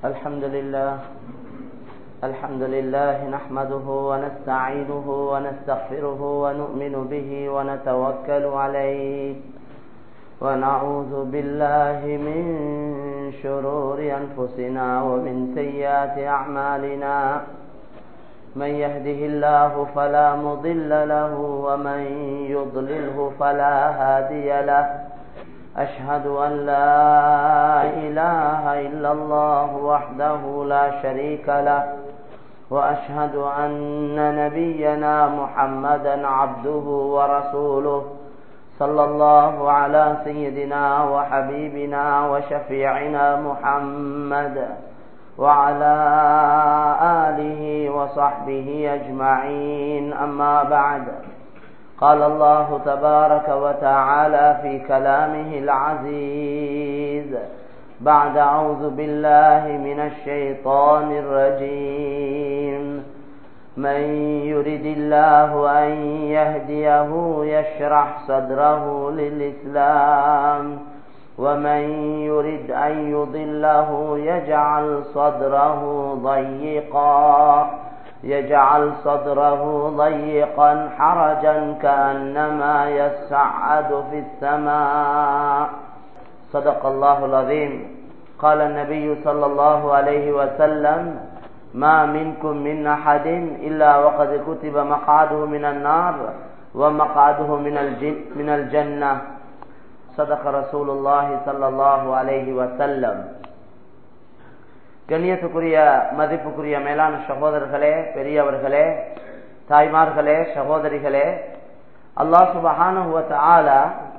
الحمد لله الحمد لله نحمده ونستعينه ونستغفره ونؤمن به ونتوكل عليه ونعوذ بالله من شرور أنفسنا ومن سيئات أعمالنا من يهده الله فلا مضل له ومن يضلله فلا هادي له أشهد أن لا إله إلا الله وحده لا شريك له وأشهد أن نبينا محمدا عبده ورسوله صلى الله على سيدنا وحبيبنا وشفيعنا محمد وعلى آله وصحبه أجمعين أما بعد قال الله تبارك وتعالى في كلامه العزيز بعد أعوذ بالله من الشيطان الرجيم من يرد الله أن يهديه يشرح صدره للإسلام ومن يرد أن يضله يجعل صدره ضيقا يجعل صدره ضيقا حرجا كأنما يسعد في السماء صدق الله العظيم قال النبي صلى الله عليه وسلم ما منكم من أحد إلا وقد كتب مقعده من النار ومقعده من, الجن من الجنة صدق رسول الله صلى الله عليه وسلم கண்ணியத்துக்குரிய மதிப்புக்குரிய மேலான சகோதரர்களே பெரியவர்களே தாய்மார்களே சகோதரிகளே அல்லாஹ் சுபஹானுவத்த ஆலா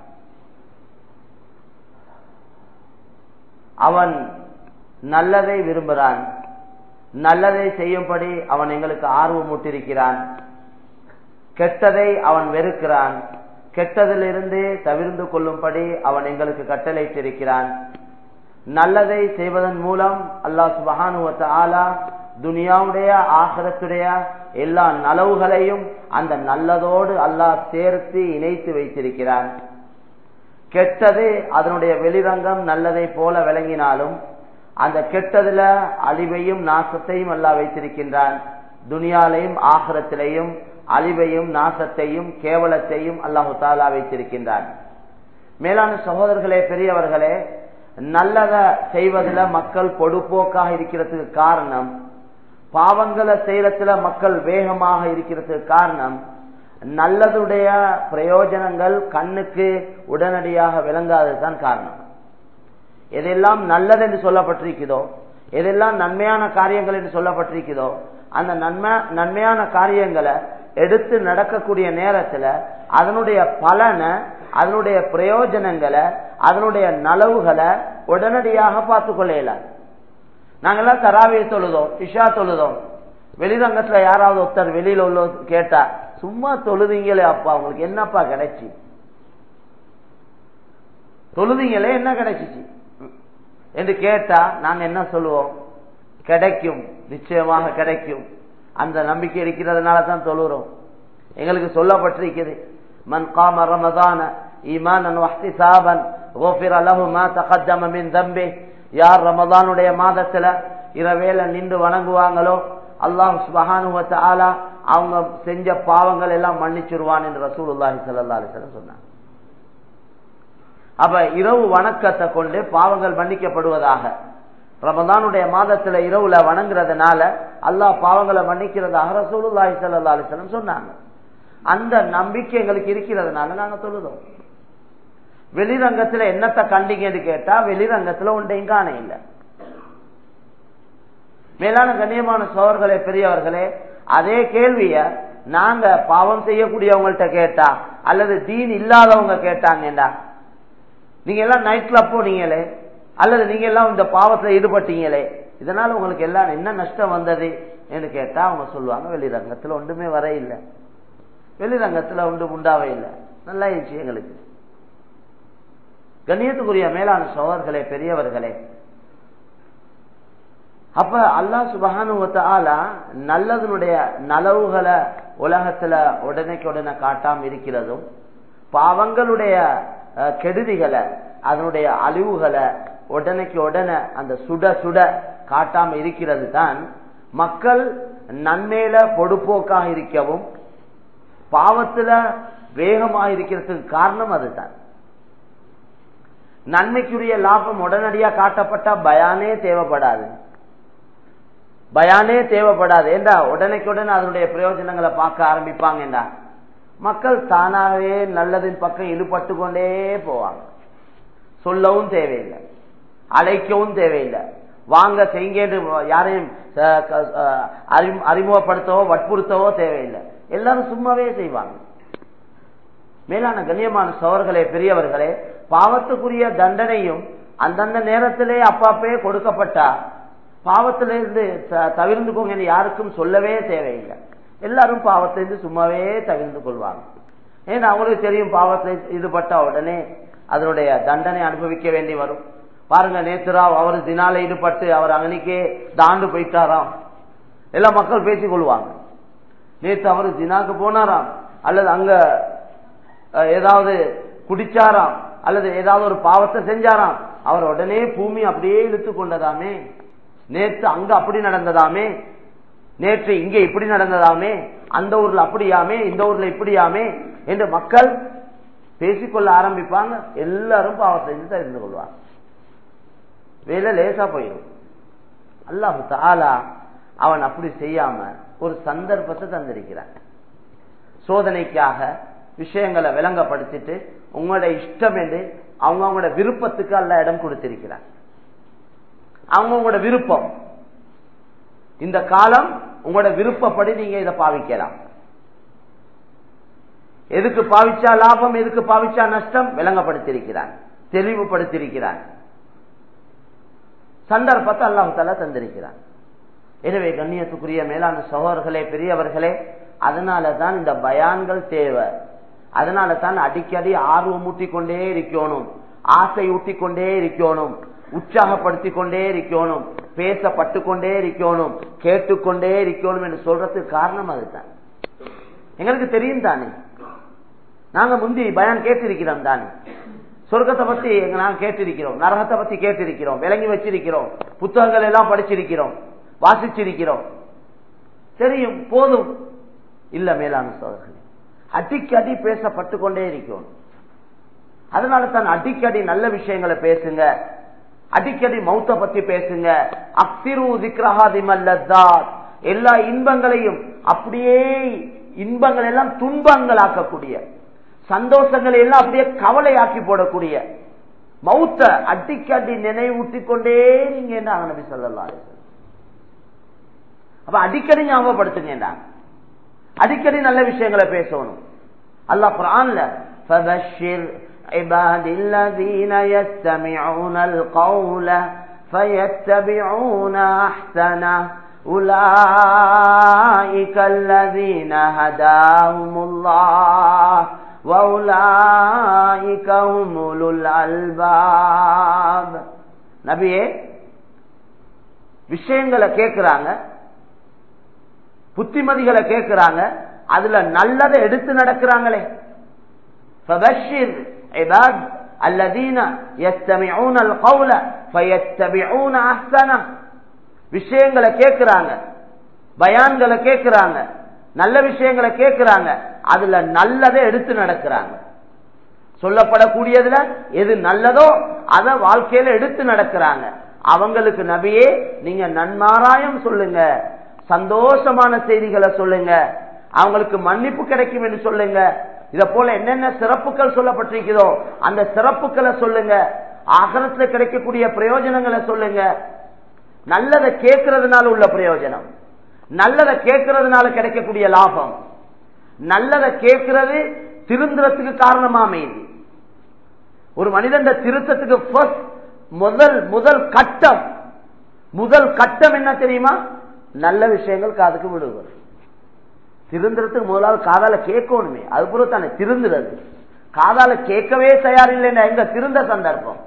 அவன் நல்லதை விரும்புகிறான் நல்லதை செய்யும்படி அவன் எங்களுக்கு ஆர்வம் ஊட்டிருக்கிறான் கெட்டதை அவன் வெறுக்கிறான் கெட்டதிலிருந்து தவிர்ந்து கொள்ளும்படி அவன் எங்களுக்கு கட்டளையிட்டிருக்கிறான் நல்லதை செய்வதன் மூலம் அல்லாஹ் சுபஹானுவத்த ஆலா துனியாவுடைய ஆகரத்துடைய எல்லா நலவுகளையும் அந்த நல்லதோடு அல்லாஹ் சேர்த்து இணைத்து வைத்திருக்கிறான் கெட்டது அதனுடைய வெளிரங்கம் நல்லதை போல விளங்கினாலும் அந்த கெட்டதுல அழிவையும் நாசத்தையும் அல்லாஹ் வைத்திருக்கின்றான் துனியாலையும் ஆகரத்திலையும் அழிவையும் நாசத்தையும் கேவலத்தையும் அல்லாஹு தாலா வைத்திருக்கின்றான் மேலான சகோதரர்களே பெரியவர்களே நல்லத செய்வதில் மக்கள் பொடுப்போக்காக இருக்கிறதுக்கு காரணம் பாவங்களை செய்யறதுல மக்கள் வேகமாக இருக்கிறதுக்கு காரணம் நல்லதுடைய பிரயோஜனங்கள் கண்ணுக்கு உடனடியாக விளங்காததுதான் காரணம் எதெல்லாம் நல்லது என்று சொல்லப்பட்டிருக்குதோ எதெல்லாம் நன்மையான காரியங்கள் என்று சொல்லப்பட்டிருக்குதோ அந்த நன்மை நன்மையான காரியங்களை எடுத்து நடக்கக்கூடிய நேரத்துல அதனுடைய பலனை அதனுடைய பிரயோஜனங்களை அதனுடைய நலவுகளை உடனடியாக பார்த்து கொள்ளையில நாங்கெல்லாம் தராவிய தொழுதோம் இஷா தொழுதோம் வெளிரங்கத்துல யாராவது ஒருத்தர் வெளியில உள்ள கேட்டா சும்மா தொழுதீங்களே அப்பா உங்களுக்கு என்னப்பா கிடைச்சி தொழுதீங்களே என்ன கிடைச்சிச்சு என்று கேட்டா நாங்க என்ன சொல்லுவோம் கிடைக்கும் நிச்சயமாக கிடைக்கும் அந்த நம்பிக்கை இருக்கிறதுனால தான் தொழுறோம் எங்களுக்கு சொல்லப்பட்டிருக்கிறது மன் காம ரமதான ஈமான் வஹ்திசாபன் غفر له ما تقدم من ذنبه யார் ரமதானுடைய மாதத்துல இரவேல நின்று வணங்குவாங்களோ அல்லாஹ் சுபஹானுவ தஆலா அவங்க செஞ்ச பாவங்கள் எல்லாம் மன்னிச்சிருவான் என்று ரசூலுல்லாஹி ஸல்லல்லாஹு அலைஹி வஸல்லம் சொன்னாங்க அப்ப இரவு வணக்கத்தை கொண்டு பாவங்கள் மன்னிக்கப்படுவதாக ரமதானுடைய மாதத்துல இரவுல வணங்குறதுனால அல்லாஹ் பாவங்களை மன்னிக்கிறதாக ரசூலுல்லாஹி ஸல்லல்லாஹு அலைஹி வஸல்லம் சொன்னாங்க அந்த நம்பிக்கை எங்களுக்கு இருக்கிறதுனால நாங்க தொழுதோம் வெளிரங்கத்துல என்னத்தை கண்டிங்கன்னு கேட்டா வெளிரங்கத்துல ஒன்றையும் காண இல்லை மேலான கண்ணியமான சோழர்களே பெரியவர்களே அதே கேள்விய நாங்க பாவம் செய்யக்கூடியவங்கள்ட்ட கேட்டா அல்லது தீன் இல்லாதவங்க கேட்டாங்கடா நீங்க எல்லாம் நைட் கிளப் போனீங்களே அல்லது நீங்க எல்லாம் இந்த பாவத்துல ஈடுபட்டீங்களே இதனால உங்களுக்கு எல்லாம் என்ன நஷ்டம் வந்தது என்று கேட்டா அவங்க சொல்லுவாங்க வெளிரங்கத்துல ஒன்றுமே வர இல்லை வெளிரங்கத்துல ஒன்றும் உண்டாவே இல்லை நல்லா இருந்துச்சு எங்களுக்கு கண்ணியத்துக்குரிய மேலான சோழர்களே பெரியவர்களே அப்ப அல்லா சுபகானுவத்த ஆலா நல்லதனுடைய நலவுகளை உலகத்துல உடனேக்கு உடனே காட்டாம இருக்கிறதும் பாவங்களுடைய கெடுதிகளை அதனுடைய அழிவுகளை உடனேக்கு உடனே அந்த சுட சுட காட்டாம இருக்கிறது தான் மக்கள் நன்மையில பொடுப்போக்காக இருக்கவும் பாவத்துல வேகமாக இருக்கிறதுக்கு காரணம் அதுதான் நன்மைக்குரிய லாபம் உடனடியா காட்டப்பட்டா பயானே தேவைப்படாது பயானே தேவைப்படாது ஏண்டா உடனேக்குடன் அதனுடைய பிரயோஜனங்களை பார்க்க ஆரம்பிப்பாங்கடா மக்கள் தானாகவே நல்லதின் பக்கம் ஈடுபட்டு கொண்டே போவாங்க சொல்லவும் தேவையில்லை அழைக்கவும் தேவையில்லை வாங்க செய்யுங்க யாரையும் அறிமுகப்படுத்தவோ வற்புறுத்தவோ தேவையில்லை எல்லாரும் சும்மாவே செய்வாங்க மேலான கண்ணியமான சோர்களே பெரியவர்களே பாவத்துக்குரிய தண்டனையும் அந்தந்த நேரத்திலே அப்பாப்பே கொடுக்கப்பட்டா பாவத்திலிருந்து தவிர்ந்துக்கோங்க யாருக்கும் சொல்லவே தேவையில்லை எல்லாரும் பாவத்திலிருந்து சும்மாவே தவிர்ந்து கொள்வாங்க ஏன்னா அவங்களுக்கு தெரியும் பாவத்தில் ஈடுபட்ட உடனே அதனுடைய தண்டனை அனுபவிக்க வேண்டி வரும் பாருங்க நேத்துராவ் அவர் தினால ஈடுபட்டு அவர் அங்கனிக்கே தாண்டு போயிட்டாராம் எல்லா மக்கள் பேசிக் கொள்வாங்க நேத்து அவர் தினாக்கு போனாராம் அல்லது அங்க ஏதாவது குடிச்சாராம் அல்லது ஏதாவது ஒரு பாவத்தை செஞ்சாராம் அவர் உடனே பூமி அப்படியே இழுத்து கொண்டதாமே நேற்று அங்க அப்படி நடந்ததாமே நேற்று இங்க இப்படி நடந்ததாமே அந்த ஊர்ல அப்படியாமே இந்த ஊர்ல இப்படியாமே என்று மக்கள் பேசிக்கொள்ள ஆரம்பிப்பாங்க எல்லாரும் பாவத்தை செஞ்சு தெரிந்து கொள்வாங்க வேலை லேசா போயிடும் அல்லாஹு தாலா அவன் அப்படி செய்யாம ஒரு சந்தர்ப்பத்தை தந்திருக்கிறான் சோதனைக்காக விஷயங்களை விளங்கப்படுத்திட்டு உங்களோட இஷ்டம் என்று அவங்க அவங்களோட விருப்பத்துக்கு அல்ல இடம் கொடுத்திருக்கிறார் அவங்க உங்களோட விருப்பம் இந்த காலம் உங்களோட விருப்பப்படி நீங்க இதை பாவிக்கலாம் எதுக்கு பாவிச்சா லாபம் எதுக்கு பாவிச்சா நஷ்டம் விளங்கப்படுத்திருக்கிறான் தெளிவுபடுத்தியிருக்கிறான் சந்தர்ப்பத்தை அல்லாஹால தந்திருக்கிறான் எனவே கண்ணியத்துக்குரிய மேலான சகோதரர்களே பெரியவர்களே அதனால தான் இந்த பயான்கள் தேவை அதனால தான் அடிக்கடி ஆர்வம் ஊட்டி கொண்டே இருக்கணும் ஆசை ஊட்டி கொண்டே இருக்கணும் உற்சாகப்படுத்தி கொண்டே இருக்கணும் பேசப்பட்டு கொண்டே இருக்கணும் கேட்டுக்கொண்டே இருக்கணும் என்று சொல்றதுக்கு காரணம் அதுதான் எங்களுக்கு தெரியும் தானே நாங்க முந்தி பயான் கேட்டிருக்கிறோம் தானே சொர்க்கத்தை பத்தி நாங்க கேட்டிருக்கிறோம் நரகத்தை பத்தி கேட்டிருக்கிறோம் விளங்கி வச்சிருக்கிறோம் புத்தகங்கள் எல்லாம் படிச்சிருக்கிறோம் வாசிச்சிருக்கிறோம் தெரியும் போதும் இல்ல மேலான சோதர்களே அடிக்கடி பேசப்பட்டு கொண்டே இருக்கணும் அதனால தான் அடிக்கடி நல்ல விஷயங்களை பேசுங்க அடிக்கடி மௌத்த பத்தி பேசுங்க அக்திரு திக்ரஹாதிமல்லத்தாத் எல்லா இன்பங்களையும் அப்படியே இன்பங்கள் எல்லாம் துன்பங்களாக்கக்கூடிய சந்தோஷங்களை எல்லாம் அப்படியே கவலையாக்கி போடக்கூடிய மௌத்த அடிக்கடி நினைவூட்டி கொண்டே நீங்க என்ன நபி சொல்லலாம் அப்ப அடிக்கடி ஞாபகப்படுத்துங்க அடிக்கடி நல்ல விஷயங்களை பேசணும் அல்லாஹ் குரான்ல فبشر عباد الذين يستمعون القول فيتبعون احسنه أولئك الذين هداهم الله وأولئك هم أولو الألباب நபியே விஷயங்களை கேட்கிறாங்க புத்திமதிகளை கேட்கிறாங்க அதுல நல்லதை எடுத்து நடக்கிறாங்களே فبشر عباد الذين يستمعون القول فيتبعون احسنه விஷயங்களை கேட்கிறாங்க பயான்களை கேட்கிறாங்க நல்ல விஷயங்களை கேட்கிறாங்க அதுல நல்லதை எடுத்து நடக்கிறாங்க சொல்லப்படக்கூடியதுல எது நல்லதோ அத வாழ்க்கையில எடுத்து நடக்கிறாங்க அவங்களுக்கு நபியே நீங்க நன்மாராயம் சொல்லுங்க சந்தோஷமான செய்திகளை சொல்லுங்க அவங்களுக்கு மன்னிப்பு கிடைக்கும் என்று சொல்லுங்க இத போல என்னென்ன சிறப்புகள் சொல்லப்பட்டிருக்கிறதோ அந்த சிறப்புகளை சொல்லுங்க ஆகரத்துல கிடைக்கக்கூடிய பிரயோஜனங்களை சொல்லுங்க நல்லதை கேட்கறதுனால உள்ள பிரயோஜனம் நல்லதை கேட்கறதுனால கிடைக்கக்கூடிய லாபம் நல்லதை கேட்கறது திருந்துறதுக்கு காரணமா அமையுது ஒரு மனிதன் திருத்தத்துக்கு முதல் முதல் கட்டம் முதல் கட்டம் என்ன தெரியுமா நல்ல விஷயங்கள் காதுக்கு விடுவது திருந்துறதுக்கு முதலாவது காதால கேட்கணுமே அது போல தானே திருந்துறது காதால கேட்கவே தயாரில்லைன்னா எங்க திருந்த சந்தர்ப்பம்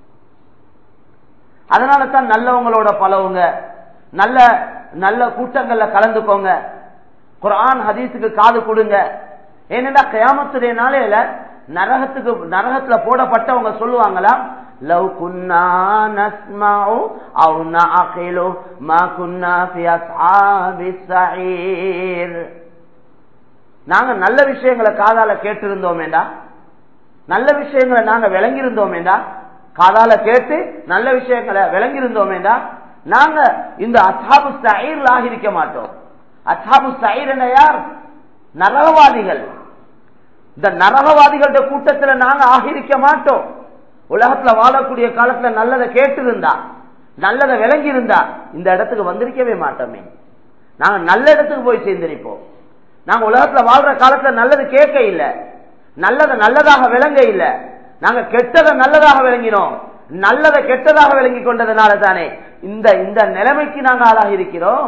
அதனால தான் நல்லவங்களோட பழவுங்க நல்ல நல்ல கூட்டங்கள்ல கலந்துக்கோங்க குரான் ஹதீஸுக்கு காது கொடுங்க ஏனென்றா கயாமத்துடைய நாளையில நரகத்துக்கு நரகத்துல போடப்பட்டவங்க சொல்லுவாங்களா لو كنا نسمع أو نعقل ما كنا في أصحاب السعير நாங்க நல்ல விஷயங்களை காதால கேட்டிருந்தோமேண்டா நல்ல விஷயங்களை நாங்க விளங்கியிருந்தோமேண்டா காதால கேட்டு நல்ல விஷயங்களை விளங்கியிருந்தோமேண்டா நாங்க இந்த அசாபு சயிர்ல ஆகிருக்க மாட்டோம் அசாபு சயிர் என்ன யார் நரகவாதிகள் இந்த நரகவாதிகளோட கூட்டத்துல நாங்க ஆகிருக்க மாட்டோம் உலகத்துல வாழக்கூடிய காலத்துல நல்லதை கேட்டிருந்தா நல்லதை விளங்கி இருந்தா இந்த இடத்துக்கு வந்திருக்கவே மாட்டோமே நாங்க நல்ல இடத்துக்கு போய் சேர்ந்திருப்போம் நாங்க உலகத்துல வாழ்ற காலத்துல நல்லது கேட்க இல்ல நல்லதை நல்லதாக விளங்க இல்ல நாங்க கெட்டதை நல்லதாக விளங்கினோம் நல்லதை கெட்டதாக விளங்கி கொண்டதுனால தானே இந்த இந்த நிலைமைக்கு நாங்க ஆளாகி இருக்கிறோம்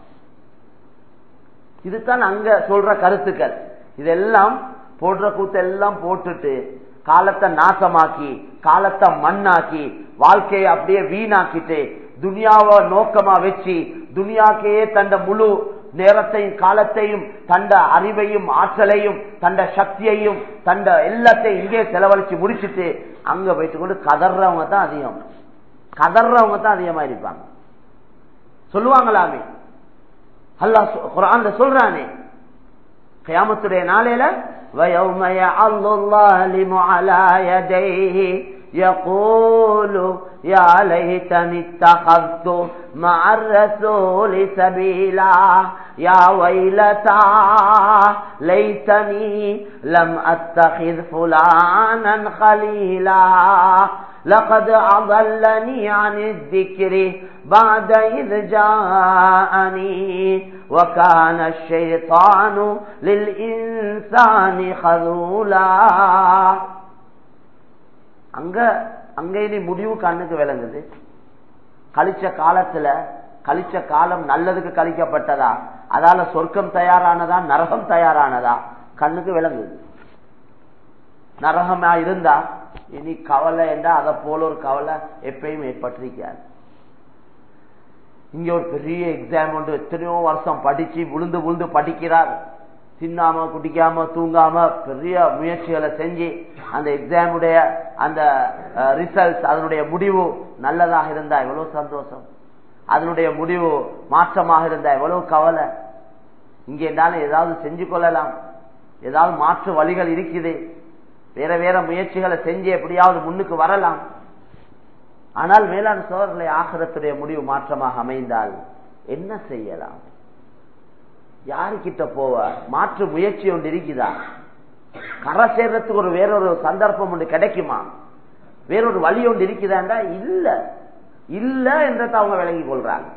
இதுதான் அங்க சொல்ற கருத்துக்கள் இதெல்லாம் போடுற கூத்தெல்லாம் போட்டுட்டு காலத்தை நாசமாக்கி காலத்தை மண்ணாக்கி வாழ்க்கையை அப்படியே வீணாக்கிட்டு துனியாவை நோக்கமா வச்சு துனியாக்கையே தந்த முழு நேரத்தையும் காலத்தையும் தண்ட அறிவையும் ஆற்றலையும் தண்ட சக்தியையும் தண்ட எல்லாத்தையும் இங்கே செலவழிச்சு முடிச்சுட்டு அங்க போயிட்டு கொண்டு கதறவங்க தான் அதிகம் கதறவங்க தான் அதிகமா இருப்பாங்க சொல்லுவாங்களாமே அல்லாஹ் குரான்ல சொல்றானே கியாமத்துடைய நாளையில ويوم يعض الظالم على يديه يقول يا ليتني اتخذت مع الرسول سبيلا يا ويلتى ليتني لم اتخذ فلانا خليلا لقد أضلني عن الذكر بعد إذ جاءني وكان الشيطان للإنسان خذولا அங்க அங்க இனி முடிவு கண்ணுக்கு விளங்குது கழிச்ச காலத்துல கழிச்ச காலம் நல்லதுக்கு கழிக்கப்பட்டதா அதால சொர்க்கம் தயாரானதா நரகம் தயாரானதா கண்ணுக்கு விளங்குது நரகமா இருந்தா இனி கவலை என்றா அதை போல ஒரு கவலை எப்பயும் ஏற்பட்டிருக்காது இங்க ஒரு பெரிய எக்ஸாம் ஒன்று எத்தனையோ வருஷம் படிச்சு விழுந்து விழுந்து படிக்கிறார் தின்னாம குடிக்காம தூங்காம பெரிய முயற்சிகளை செஞ்சு அந்த எக்ஸாமுடைய அந்த ரிசல்ட்ஸ் அதனுடைய முடிவு நல்லதாக இருந்தா எவ்வளவு சந்தோஷம் அதனுடைய முடிவு மாற்றமாக இருந்தா எவ்வளவு கவலை இங்க இருந்தாலும் ஏதாவது செஞ்சு கொள்ளலாம் ஏதாவது மாற்று வழிகள் இருக்குது வேற வேற முயற்சிகளை செஞ்சு எப்படியாவது முன்னுக்கு வரலாம் ஆனால் மேலாண் சோழர்களை ஆகிறத்துடைய முடிவு மாற்றமாக அமைந்தால் என்ன செய்யலாம் யாருக்கிட்ட போவ மாற்று முயற்சி ஒன்று இருக்குதா கரை சேர்றதுக்கு ஒரு வேறொரு சந்தர்ப்பம் ஒன்று கிடைக்குமா வேறொரு வழி ஒன்று இருக்குதாண்டா இல்ல இல்ல என்றதை அவங்க விளங்கி கொள்றாங்க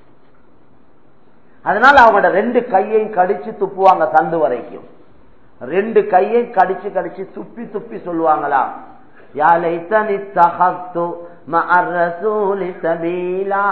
அதனால அவங்களோட ரெண்டு கையையும் கடிச்சு துப்புவாங்க தந்து வரைக்கும் ரெண்டு கையை கடிச்சு கடிச்சு துப்பி துப்பி சொல்லுவாங்களா யாலைத்தனி தகத்து மஅர்ரசூலி சபீலா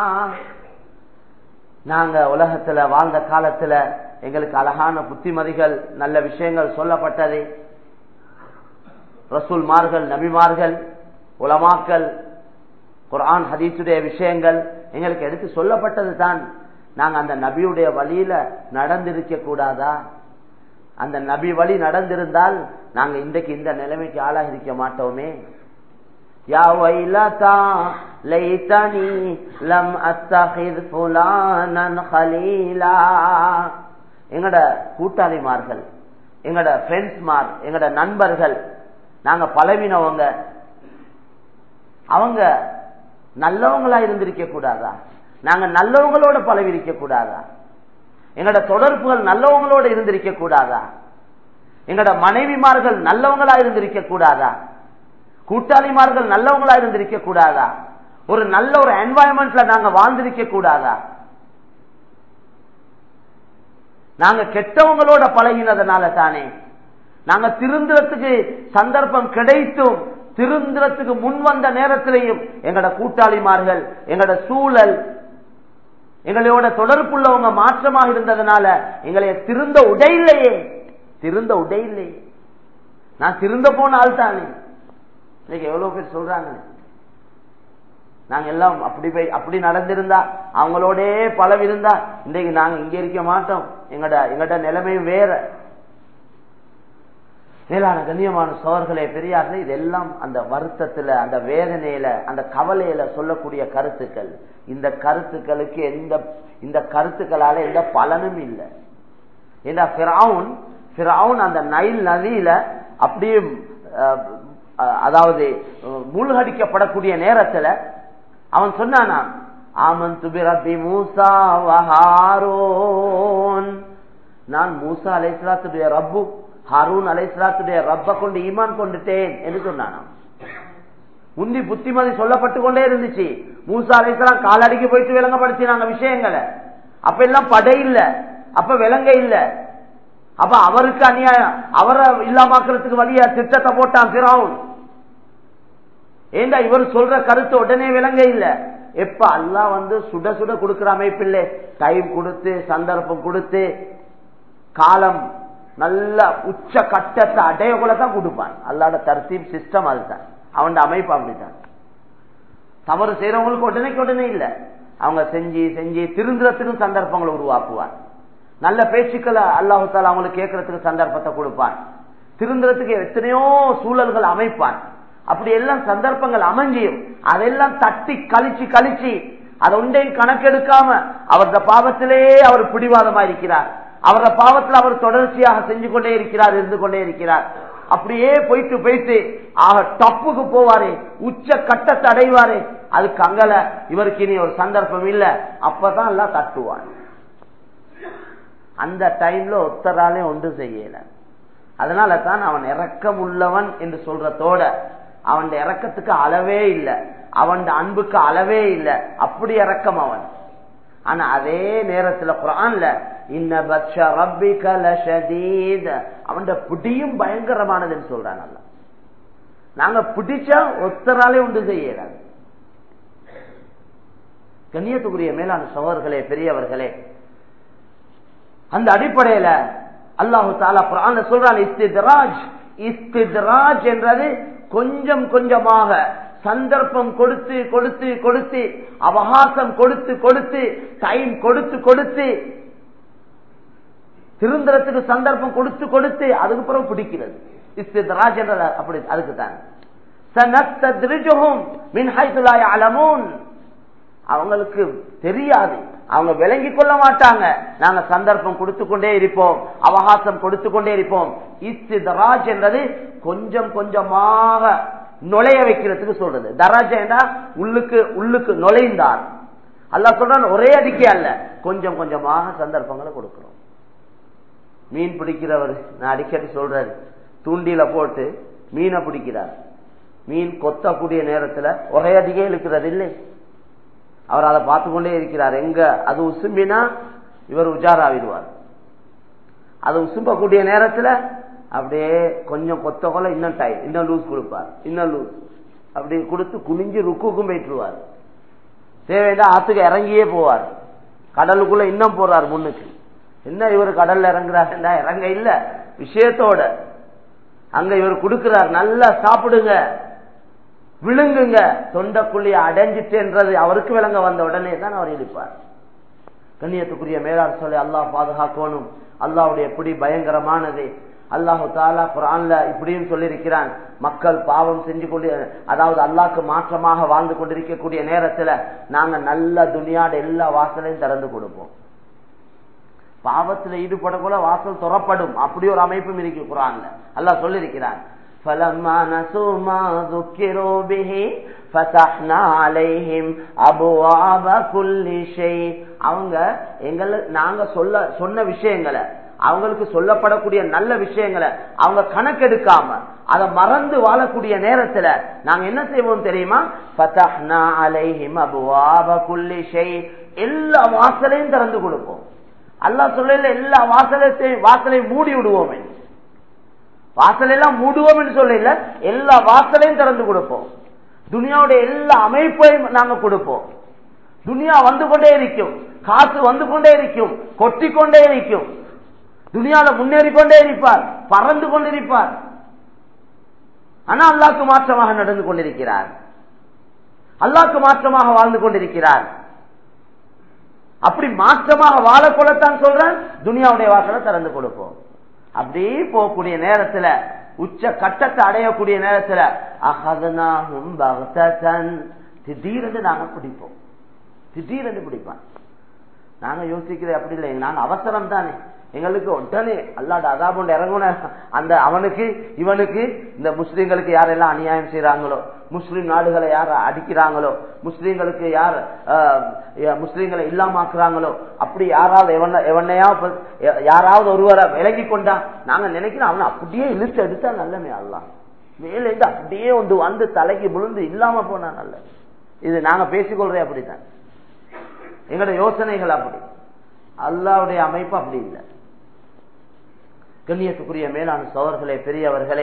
நாங்க உலகத்துல வாழ்ந்த காலத்துல எங்களுக்கு அழகான புத்திமதிகள் நல்ல விஷயங்கள் சொல்லப்பட்டது ரசூல்மார்கள் நபிமார்கள் உலமாக்கள் குர்ஆன் ஹதீஸுடைய விஷயங்கள் எங்களுக்கு எடுத்து சொல்லப்பட்டது தான் நாங்க அந்த நபியுடைய வழியில நடந்திருக்க கூடாதா அந்த நபி வழி நடந்திருந்தால் நாங்க இன்றைக்கு இந்த நிலைமைக்கு ஆளாக இருக்க மாட்டோமே யா வைலதா லைதனி லம் அத்தஹித் ஃபுலானன் கலீலா எங்கட கூட்டாளிமார்கள் எங்கட ஃப்ரெண்ட்ஸ்மார் எங்கட நண்பர்கள் நாங்க பழவினவங்க அவங்க நல்லவங்களா இருந்திருக்க கூடாதா நாங்க நல்லவங்களோட பழவிருக்க கூடாதா எங்கட தொடர்புகள் நல்லவங்களோட இருந்திருக்க கூடாதா எங்கட மனைவிமார்கள் நல்லவங்களா இருந்திருக்க கூடாதா கூட்டாளிமார்கள் நல்லவங்களா இருந்திருக்க கூடாதா ஒரு நல்ல ஒரு என்வாயன்மெண்ட்ல நாங்க வாழ்ந்திருக்க கூடாதா நாங்க கெட்டவங்களோட பழகினதுனால தானே நாங்க திருந்துறதுக்கு சந்தர்ப்பம் கிடைத்தும் திருந்துறதுக்கு முன் வந்த நேரத்திலையும் எங்கட கூட்டாளிமார்கள் எங்கட சூழல் எங்களோட தொடர்புள்ளவங்க மாற்றமாக இருந்ததுனால எங்களை திருந்த உடையில்லையே திருந்த உடையில்லையே நான் திருந்த போன ஆள் தானே இன்னைக்கு எவ்வளவு பேர் சொல்றாங்க நாங்க எல்லாம் அப்படி போய் அப்படி நடந்திருந்தா அவங்களோட பலவிருந்தா இன்றைக்கு நாங்க இங்க இருக்க மாட்டோம் எங்கட எங்கட நிலைமையும் வேற மேலான கண்ணியமான சோர்களே பெரியார்களே இதெல்லாம் அந்த வருத்தத்துல அந்த வேதனையில அந்த கவலையில சொல்லக்கூடிய கருத்துக்கள் இந்த கருத்துக்களுக்கு எந்த இந்த கருத்துக்களால எந்த பலனும் இல்லை ஏன்னா பிராவுன் பிராவுன் அந்த நைல் நதியில அப்படியே அஹ், அஹ், அதாவது அஹ், மூழ்கடிக்கப்படக்கூடிய நேரத்துல அவன் சொன்னானா ஆமன் துபிரபி மூசா வஹாரோன் நான் மூசா அலைஸ்லாத்துடைய ரப்பு ஹாரூன் அலைஸ்லாத்துடைய ரப்ப கொண்டு ஈமான் கொண்டுட்டேன் என்று சொன்னானாம் உந்தி புத்திமதி சொல்லப்பட்டு கொண்டே இருந்துச்சு மூசா அலைஸ்லாம் காலடிக்கு போயிட்டு விளங்கப்படுத்தினாங்க விஷயங்களை அப்ப எல்லாம் படை இல்ல அப்ப விளங்க இல்ல அப்ப அவருக்கு அநியாயம் அவரை இல்லாமக்கிறதுக்கு வழியா திட்டத்தை போட்டான் பிராவுன் ஏண்டா இவர் சொல்ற கருத்து உடனே விளங்க இல்ல எப்ப அல்லாஹ் வந்து சுட சுட கொடுக்கிற அமைப்பில்லை டைம் கொடுத்து சந்தர்ப்பம் கொடுத்து காலம் நல்ல உச்ச கட்டத்தை அடையக்குள்ள தான் கொடுப்பான் அல்லாட தர்த்தீப் சிஸ்டம் அதுதான் அவன் அமைப்பு அப்படித்தான் தவறு செய்யறவங்களுக்கு உடனேக்கு உடனே இல்ல அவங்க செஞ்சு செஞ்சு திருந்துறதுக்கும் சந்தர்ப்பங்களை உருவாக்குவான் நல்ல பேச்சுக்களை அல்லாஹு தாலா அவங்களுக்கு கேட்கறதுக்கு சந்தர்ப்பத்தை கொடுப்பான் திருந்துறதுக்கு எத்தனையோ சூழல்கள் அமைப்பான் அப்படி எல்லாம் சந்தர்ப்பங்கள் அமைஞ்சியும் அதெல்லாம் தட்டி கழிச்சு கழிச்சு அதை ஒன்றையும் கணக்கெடுக்காம அவரது பாவத்திலே அவர் பிடிவாதமா இருக்கிறார் அவரது பாவத்தில் அவர் தொடர்ச்சியாக செஞ்சு கொண்டே இருக்கிறார் இருந்து கொண்டே இருக்கிறார் அப்படியே போயிட்டு போயிட்டு ஆக டப்புக்கு போவாரே உச்ச கட்டத்தை அடைவாரே அதுக்கு அங்கல இவருக்கு இனி ஒரு சந்தர்ப்பம் இல்ல அப்பதான் எல்லாம் தட்டுவான் அந்த டைம்ல ஒத்தராலே ஒன்று செய்யல அதனால தான் அவன் இறக்கம் உள்ளவன் என்று சொல்றதோட அவன் இறக்கத்துக்கு அளவே இல்லை அவன் அன்புக்கு அளவே இல்லை அப்படி இறக்கம் அவன் ஆனா அதே நேரத்துல குரான்ல இன்ன பட்ச ரப்பிக லஷதீத் அவன் பிடியும் பயங்கரமானதுன்னு சொல்றான் அல்ல நாங்க பிடிச்சா ஒத்தராலே உண்டு செய்யறாங்க கண்ணியத்துக்குரிய மேலான சகோதர்களே பெரியவர்களே அந்த அடிப்படையில அல்லாஹு தாலா குரான் சொல்றான் இஸ்தித்ராஜ் இஸ்தித்ராஜ் என்றது கொஞ்சம் கொஞ்சமாக சந்தர்ப்பம் கொடுத்து கொடுத்து கொடுத்து அவகாசம் கொடுத்து கொடுத்து டைம் கொடுத்து கொடுத்து திருந்தரத்துக்கு சந்தர்ப்பம் கொடுத்து கொடுத்து அதுக்கு பிறகு பிடிக்கிறது இஸ்தித்ராஜ் என்ற அப்படி அதுக்கு தான் அவங்களுக்கு தெரியாது அவங்க விளங்கி கொள்ள மாட்டாங்க நாங்க சந்தர்ப்பம் கொடுத்து கொண்டே இருப்போம் அவகாசம் கொடுத்து கொண்டே இருப்போம் இஸ்திதராஜ் என்றது கொஞ்சம் கொஞ்சமாக நுழைய வைக்கிறதுக்கு சொல்றது தராஜா உள்ளுக்கு உள்ளுக்கு நுழைந்தார் அல்ல சொல்றான் ஒரே அடிக்கை அல்ல கொஞ்சம் கொஞ்சமாக சந்தர்ப்பங்களை கொடுக்கிறோம் மீன் பிடிக்கிறவர் நான் அடிக்கடி சொல்றாரு தூண்டில போட்டு மீனை பிடிக்கிறார் மீன் கொத்தக்கூடிய நேரத்துல ஒரே அடிக்கே இழுக்கிறது இல்லை அவர் அதை பார்த்து கொண்டே இருக்கிறார் எங்க அது உசும்பினா இவர் உஜாராவிடுவார் அது உசும்பக்கூடிய நேரத்துல அப்படியே கொஞ்சம் கொத்த கொல இன்னும் டைம் இன்னும் லூஸ் கொடுப்பார் இன்னும் லூஸ் அப்படி கொடுத்து குனிஞ்சு ருக்குக்கும் போயிட்டுருவார் தேவையா ஆத்துக்கு இறங்கியே போவார் கடலுக்குள்ள இன்னும் போறார் முன்னுக்கு என்ன இவர் கடல்ல இறங்குறாருன்னா இறங்க இல்ல விஷயத்தோட அங்க இவர் கொடுக்கிறார் நல்லா சாப்பிடுங்க விழுங்குங்க தொண்டக்குழிய அடைஞ்சிட்டுன்றது அவருக்கு விளங்க வந்த உடனே தான் அவர் இழுப்பார் கண்ணியத்துக்குரிய மேலார் சொல்லி அல்லாஹ் பாதுகாக்கணும் அல்லாவுடைய எப்படி பயங்கரமானது அல்லாஹு தாலா குரான்ல இப்படியும் சொல்லியிருக்கிறான் மக்கள் பாவம் செஞ்சு கொண்டு அதாவது அல்லாக்கு மாற்றமாக வாழ்ந்து கொண்டிருக்கக்கூடிய நேரத்துல நாங்க நல்ல துணியாட எல்லா வாசலையும் திறந்து கொடுப்போம் பாவத்துல ஈடுபடக்குள்ள வாசல் துறப்படும் அப்படி ஒரு அமைப்பும் இருக்கு குரான்ல அல்லாஹ் சொல்லியிருக்கிறான் فلما نسوا ما ذكروا به فتحنا عليهم ابواب كل شيء அவங்க எங்கள நாங்க சொல்ல சொன்ன விஷயங்களை அவங்களுக்கு சொல்லப்படக்கூடிய நல்ல விஷயங்களை அவங்க கணக்கெடுக்காம அதை மறந்து வாழக்கூடிய நேரத்துல நாங்க என்ன செய்வோம் தெரியுமா பத்தஹ்னா அலைஹிம் அபுவாப குல்லி ஷை எல்லா வாசலையும் திறந்து கொடுப்போம் அல்லாஹ் சொல்லல எல்லா வாசலையும் வாசலையும் மூடி விடுவோம் வாசல் எல்லாம் மூடுவோம் என்று சொல்லல எல்லா வாசலையும் திறந்து கொடுப்போம் துனியாவுடைய எல்லா அமைப்பையும் நாங்க கொடுப்போம் துனியா வந்து கொண்டே இருக்கும் காசு வந்து கொண்டே இருக்கும் கொட்டி கொண்டே இருக்கும் துனியால முன்னேறி கொண்டே இருப்பார் பறந்து கொண்டிருப்பார் ஆனா அல்லாக்கு மாற்றமாக நடந்து கொண்டிருக்கிறார் அல்லாக்கு மாற்றமாக வாழ்ந்து கொண்டிருக்கிறார் அப்படி மாற்றமாக வாழக்கொள்ளத்தான் சொல்றேன் துனியாவுடைய வாசலை திறந்து கொடுப்போம் அப்படி போகக்கூடிய நேரத்துல உச்ச கட்டத்தை அடையக்கூடிய நேரத்துல அகதனாகும் பக்தன் திடீரென்று நாங்க பிடிப்போம் திடீரென்று பிடிப்பான் நாங்க யோசிக்கிறது அப்படி இல்லை நாங்க அவசரம் தானே எங்களுக்கு உடனே அல்லாட அதாபுண்டு இறங்குன அந்த அவனுக்கு இவனுக்கு இந்த முஸ்லீம்களுக்கு யாரெல்லாம் அநியாயம் செய்யறாங்களோ முஸ்லீம் நாடுகளை யார் அடிக்கிறாங்களோ முஸ்லீம்களுக்கு யார் முஸ்லீம்களை இல்லாமாக்குறாங்களோ அப்படி யாராவது எவன எவனையாவது யாராவது ஒருவரை விலகி கொண்டா நாங்க நினைக்கிறோம் அவனை அப்படியே இழுத்து எடுத்தா நல்லமே அல்லாம் மேலேந்து அப்படியே வந்து வந்து தலைக்கு விழுந்து இல்லாம போனா நல்ல இது நாங்க பேசிக்கொள்றே அப்படித்தான் எங்களோட யோசனைகள் அப்படி அல்லாவுடைய அமைப்பு அப்படி இல்லை கண்ணியத்துக்குரிய மேலான சோழர்களே பெரியவர்களே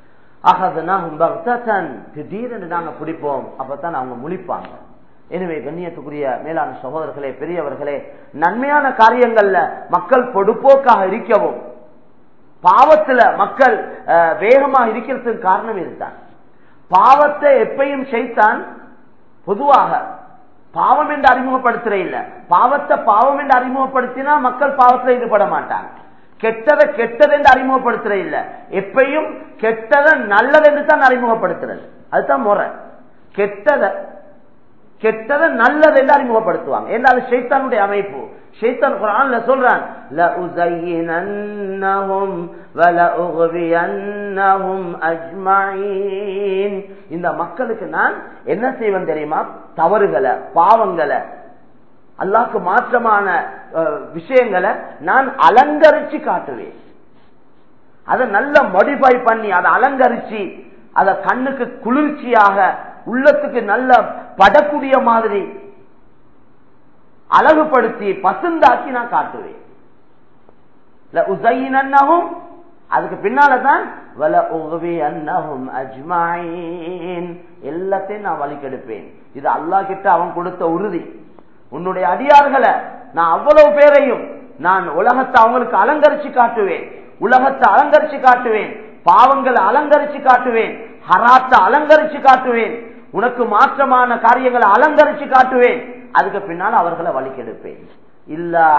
திடீரென்று நாங்க பிடிப்போம் அப்பதான் அவங்க முழிப்பாங்க எனவே கண்ணியத்துக்குரிய மேலான சகோதரர்களே பெரியவர்களே நன்மையான காரியங்கள்ல மக்கள் பொடுப்போக்காக இருக்கவும் பாவத்துல மக்கள் வேகமாக இருக்கிறதுக்கு காரணம் இதுதான் பாவத்தை எப்பையும் செய்தான் பொதுவாக பாவம் என்று அறிமுகப்படுத்துற இல்ல பாவத்தை பாவம் என்று அறிமுகப்படுத்தினா மக்கள் பாவத்தில் ஈடுபட மாட்டாங்க கெட்டதை கெட்டது என்று அறிமுகப்படுத்துற இல்ல எப்பையும் கெட்டதை நல்லது என்று தான் அறிமுகப்படுத்துறது அதுதான் முறை கெட்டதை கெட்டதை நல்லது என்று அறிமுகப்படுத்துவாங்க ஏன்னா அது ஷைத்தானுடைய அமைப்பு ஷைத்தான் குரான்ல சொல்றான் இந்த மக்களுக்கு நான் என்ன செய்வேன் தெரியுமா தவறுகளை பாவங்களை அல்லாக்கு மாற்றமான விஷயங்களை நான் அலங்கரிச்சு காட்டுவேன் அதை நல்ல மொடிஃபை பண்ணி அதை அலங்கரிச்சு அதை கண்ணுக்கு குளிர்ச்சியாக உள்ளத்துக்கு நல்ல படக்கூடிய மாதிரி அழகுபடுத்தி பசுந்தாக்கி நான் காட்டுவேன் அதுக்கு பின்னாலதான் எல்லாத்தையும் நான் வழிகெடுப்பேன் இது அல்லா கிட்ட அவன் கொடுத்த உறுதி உன்னுடைய அடியார்களை நான் அவ்வளவு பேரையும் நான் உலகத்தை அவங்களுக்கு அலங்கரிச்சு காட்டுவேன் உலகத்தை அலங்கரிச்சு காட்டுவேன் பாவங்களை அலங்கரிச்சு காட்டுவேன் ஹராத்தை அலங்கரிச்சு காட்டுவேன் உனக்கு மாற்றமான காரியங்களை அலங்கரிச்சு காட்டுவேன் அதுக்கு பின்னால் அவர்களை வழிக்கெடுப்பேன் இல்லா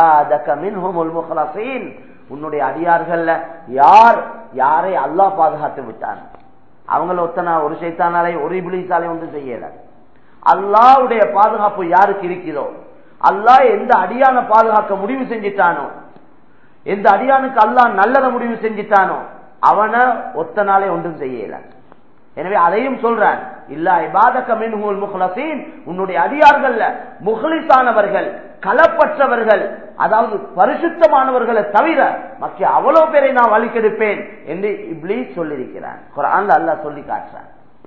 உன்னுடைய அடியார்கள் யார் யாரை அல்லா பாதுகாத்து விட்டான் அவங்கள ஒத்தனா ஒரு சைத்தானாலே ஒரு இபிலிசாலே ஒன்றும் செய்யல அல்லாவுடைய பாதுகாப்பு யாருக்கு இருக்கிறதோ அல்லாஹ் எந்த அடியான பாதுகாக்க முடிவு செஞ்சிட்டானோ எந்த அடியானுக்கு அல்லாஹ் நல்லத முடிவு செஞ்சிட்டானோ அவனை ஒத்தனாலே ஒன்றும் செய்யல எனவே அதையும் சொல்றான் இல்ல இபாதகமின் முகலசீன் உன்னுடைய அடியார்கள்ல முகலிசானவர்கள் களப்பற்றவர்கள் அதாவது பரிசுத்தமானவர்களை தவிர மற்ற அவ்வளவு பேரை நான் வழிக்கெடுப்பேன் என்று இப்படி சொல்லியிருக்கிறான் குரான் அல்லா சொல்லி காட்டுறான்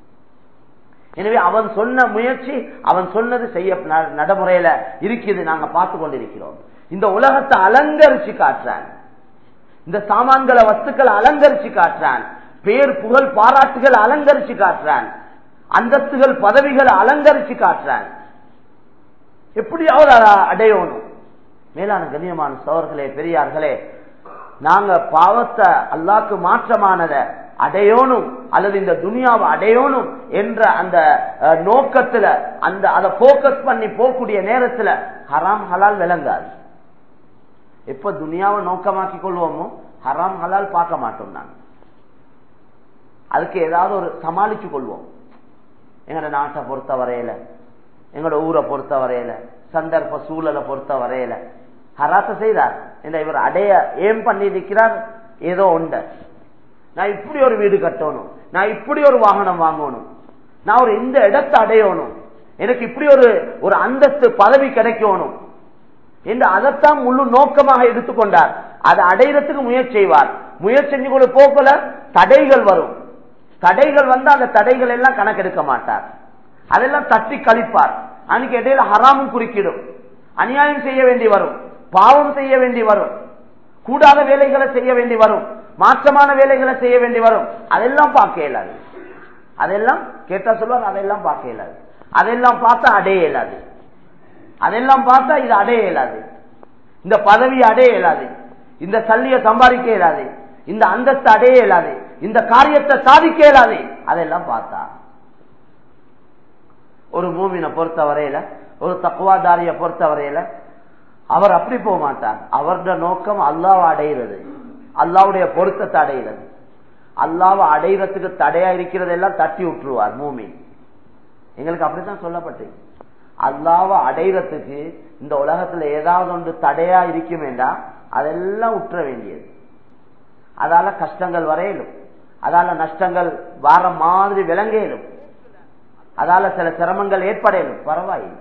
எனவே அவன் சொன்ன முயற்சி அவன் சொன்னது செய்ய நடைமுறையில இருக்குது நாங்க பார்த்து கொண்டிருக்கிறோம் இந்த உலகத்தை அலங்கரிச்சு காட்டுறான் இந்த சாமான்களை வஸ்துக்களை அலங்கரிச்சு காட்டுறான் பேர் புகழ் பாராட்டுகள் அலங்கரிச்சு காட்டுறான் அந்தஸ்துகள் பதவிகளை அலங்கரிச்சு காட்டுறான் எப்படியாவது அடையணும் மேலான கண்ணியமான சோர்களே பெரியார்களே நாங்க பாவத்தை அல்லாக்கு மாற்றமானத அடையோனும் அல்லது இந்த துனியாவை அடையோனும் என்ற அந்த நோக்கத்துல அந்த அதை போக்கஸ் பண்ணி போகக்கூடிய நேரத்துல ஹராம் ஹலால் விளங்காது எப்ப துனியாவை நோக்கமாக்கி கொள்வோமோ ஹராம் ஹலால் பார்க்க மாட்டோம் நாங்க அதுக்கு ஏதாவது ஒரு சமாளிச்சு கொள்வோம் எங்களோட நாட்டை பொறுத்த வரையில எங்களோட ஊரை பொறுத்த வரையில சந்தர்ப்ப சூழலை பொறுத்த வரையில ஹராச செய்தார் இந்த இவர் அடைய ஏம் பண்ணி நிற்கிறார் ஏதோ உண்ட நான் இப்படி ஒரு வீடு கட்டணும் நான் இப்படி ஒரு வாகனம் வாங்கணும் நான் ஒரு இந்த இடத்தை அடையணும் எனக்கு இப்படி ஒரு ஒரு அந்தஸ்து பதவி கிடைக்கணும் என்று அதைத்தான் முழு நோக்கமாக எடுத்துக்கொண்டார் அதை அடையிறதுக்கு முயற்சி செய்வார் முயற்சி செஞ்சு கொண்டு போக்கல தடைகள் வரும் தடைகள் வந்து அந்த தடைகள் எல்லாம் கணக்கெடுக்க மாட்டார் அதெல்லாம் தட்டி கழிப்பார் அன்னைக்கு இடையில ஹராமும் குறுக்கிடும் அநியாயம் செய்ய வேண்டி வரும் பாவம் செய்ய வேண்டி வரும் கூடாத வேலைகளை செய்ய வேண்டி வரும் மாற்றமான வேலைகளை செய்ய வேண்டி வரும் அதெல்லாம் பார்க்க இயலாது அதெல்லாம் கேட்டா சொல்லுவாங்க அதெல்லாம் பார்க்க இயலாது அதெல்லாம் பார்த்தா அடைய இயலாது அதெல்லாம் பார்த்தா இது அடைய இயலாது இந்த பதவி அடைய இயலாது இந்த சல்லிய சம்பாதிக்க இயலாது இந்த அந்தஸ்து அடைய இயலாது இந்த காரியத்தை சாதிக்க இயலாது அதெல்லாம் பார்த்தா ஒரு மூமினை பொறுத்த வரையில ஒரு தக்குவாதாரிய பொறுத்த வரையில அவர் அப்படி போக மாட்டார் அவருடைய நோக்கம் அல்லாவை அடைகிறது அல்லாவுடைய பொருத்தத்தை அடைகிறது அல்லாவை அடைகிறதுக்கு தடையா இருக்கிறதெல்லாம் தட்டி விட்டுருவார் மூமி எங்களுக்கு அப்படித்தான் சொல்லப்பட்டு அல்லாவை அடைகிறதுக்கு இந்த உலகத்துல ஏதாவது ஒன்று தடையா இருக்குமேண்டா அதெல்லாம் உற்ற வேண்டியது அதால கஷ்டங்கள் வரையிலும் அதால நஷ்டங்கள் வர மாதிரி விளங்கலும் அதால சில சிரமங்கள் ஏற்படையிலும் பரவாயில்லை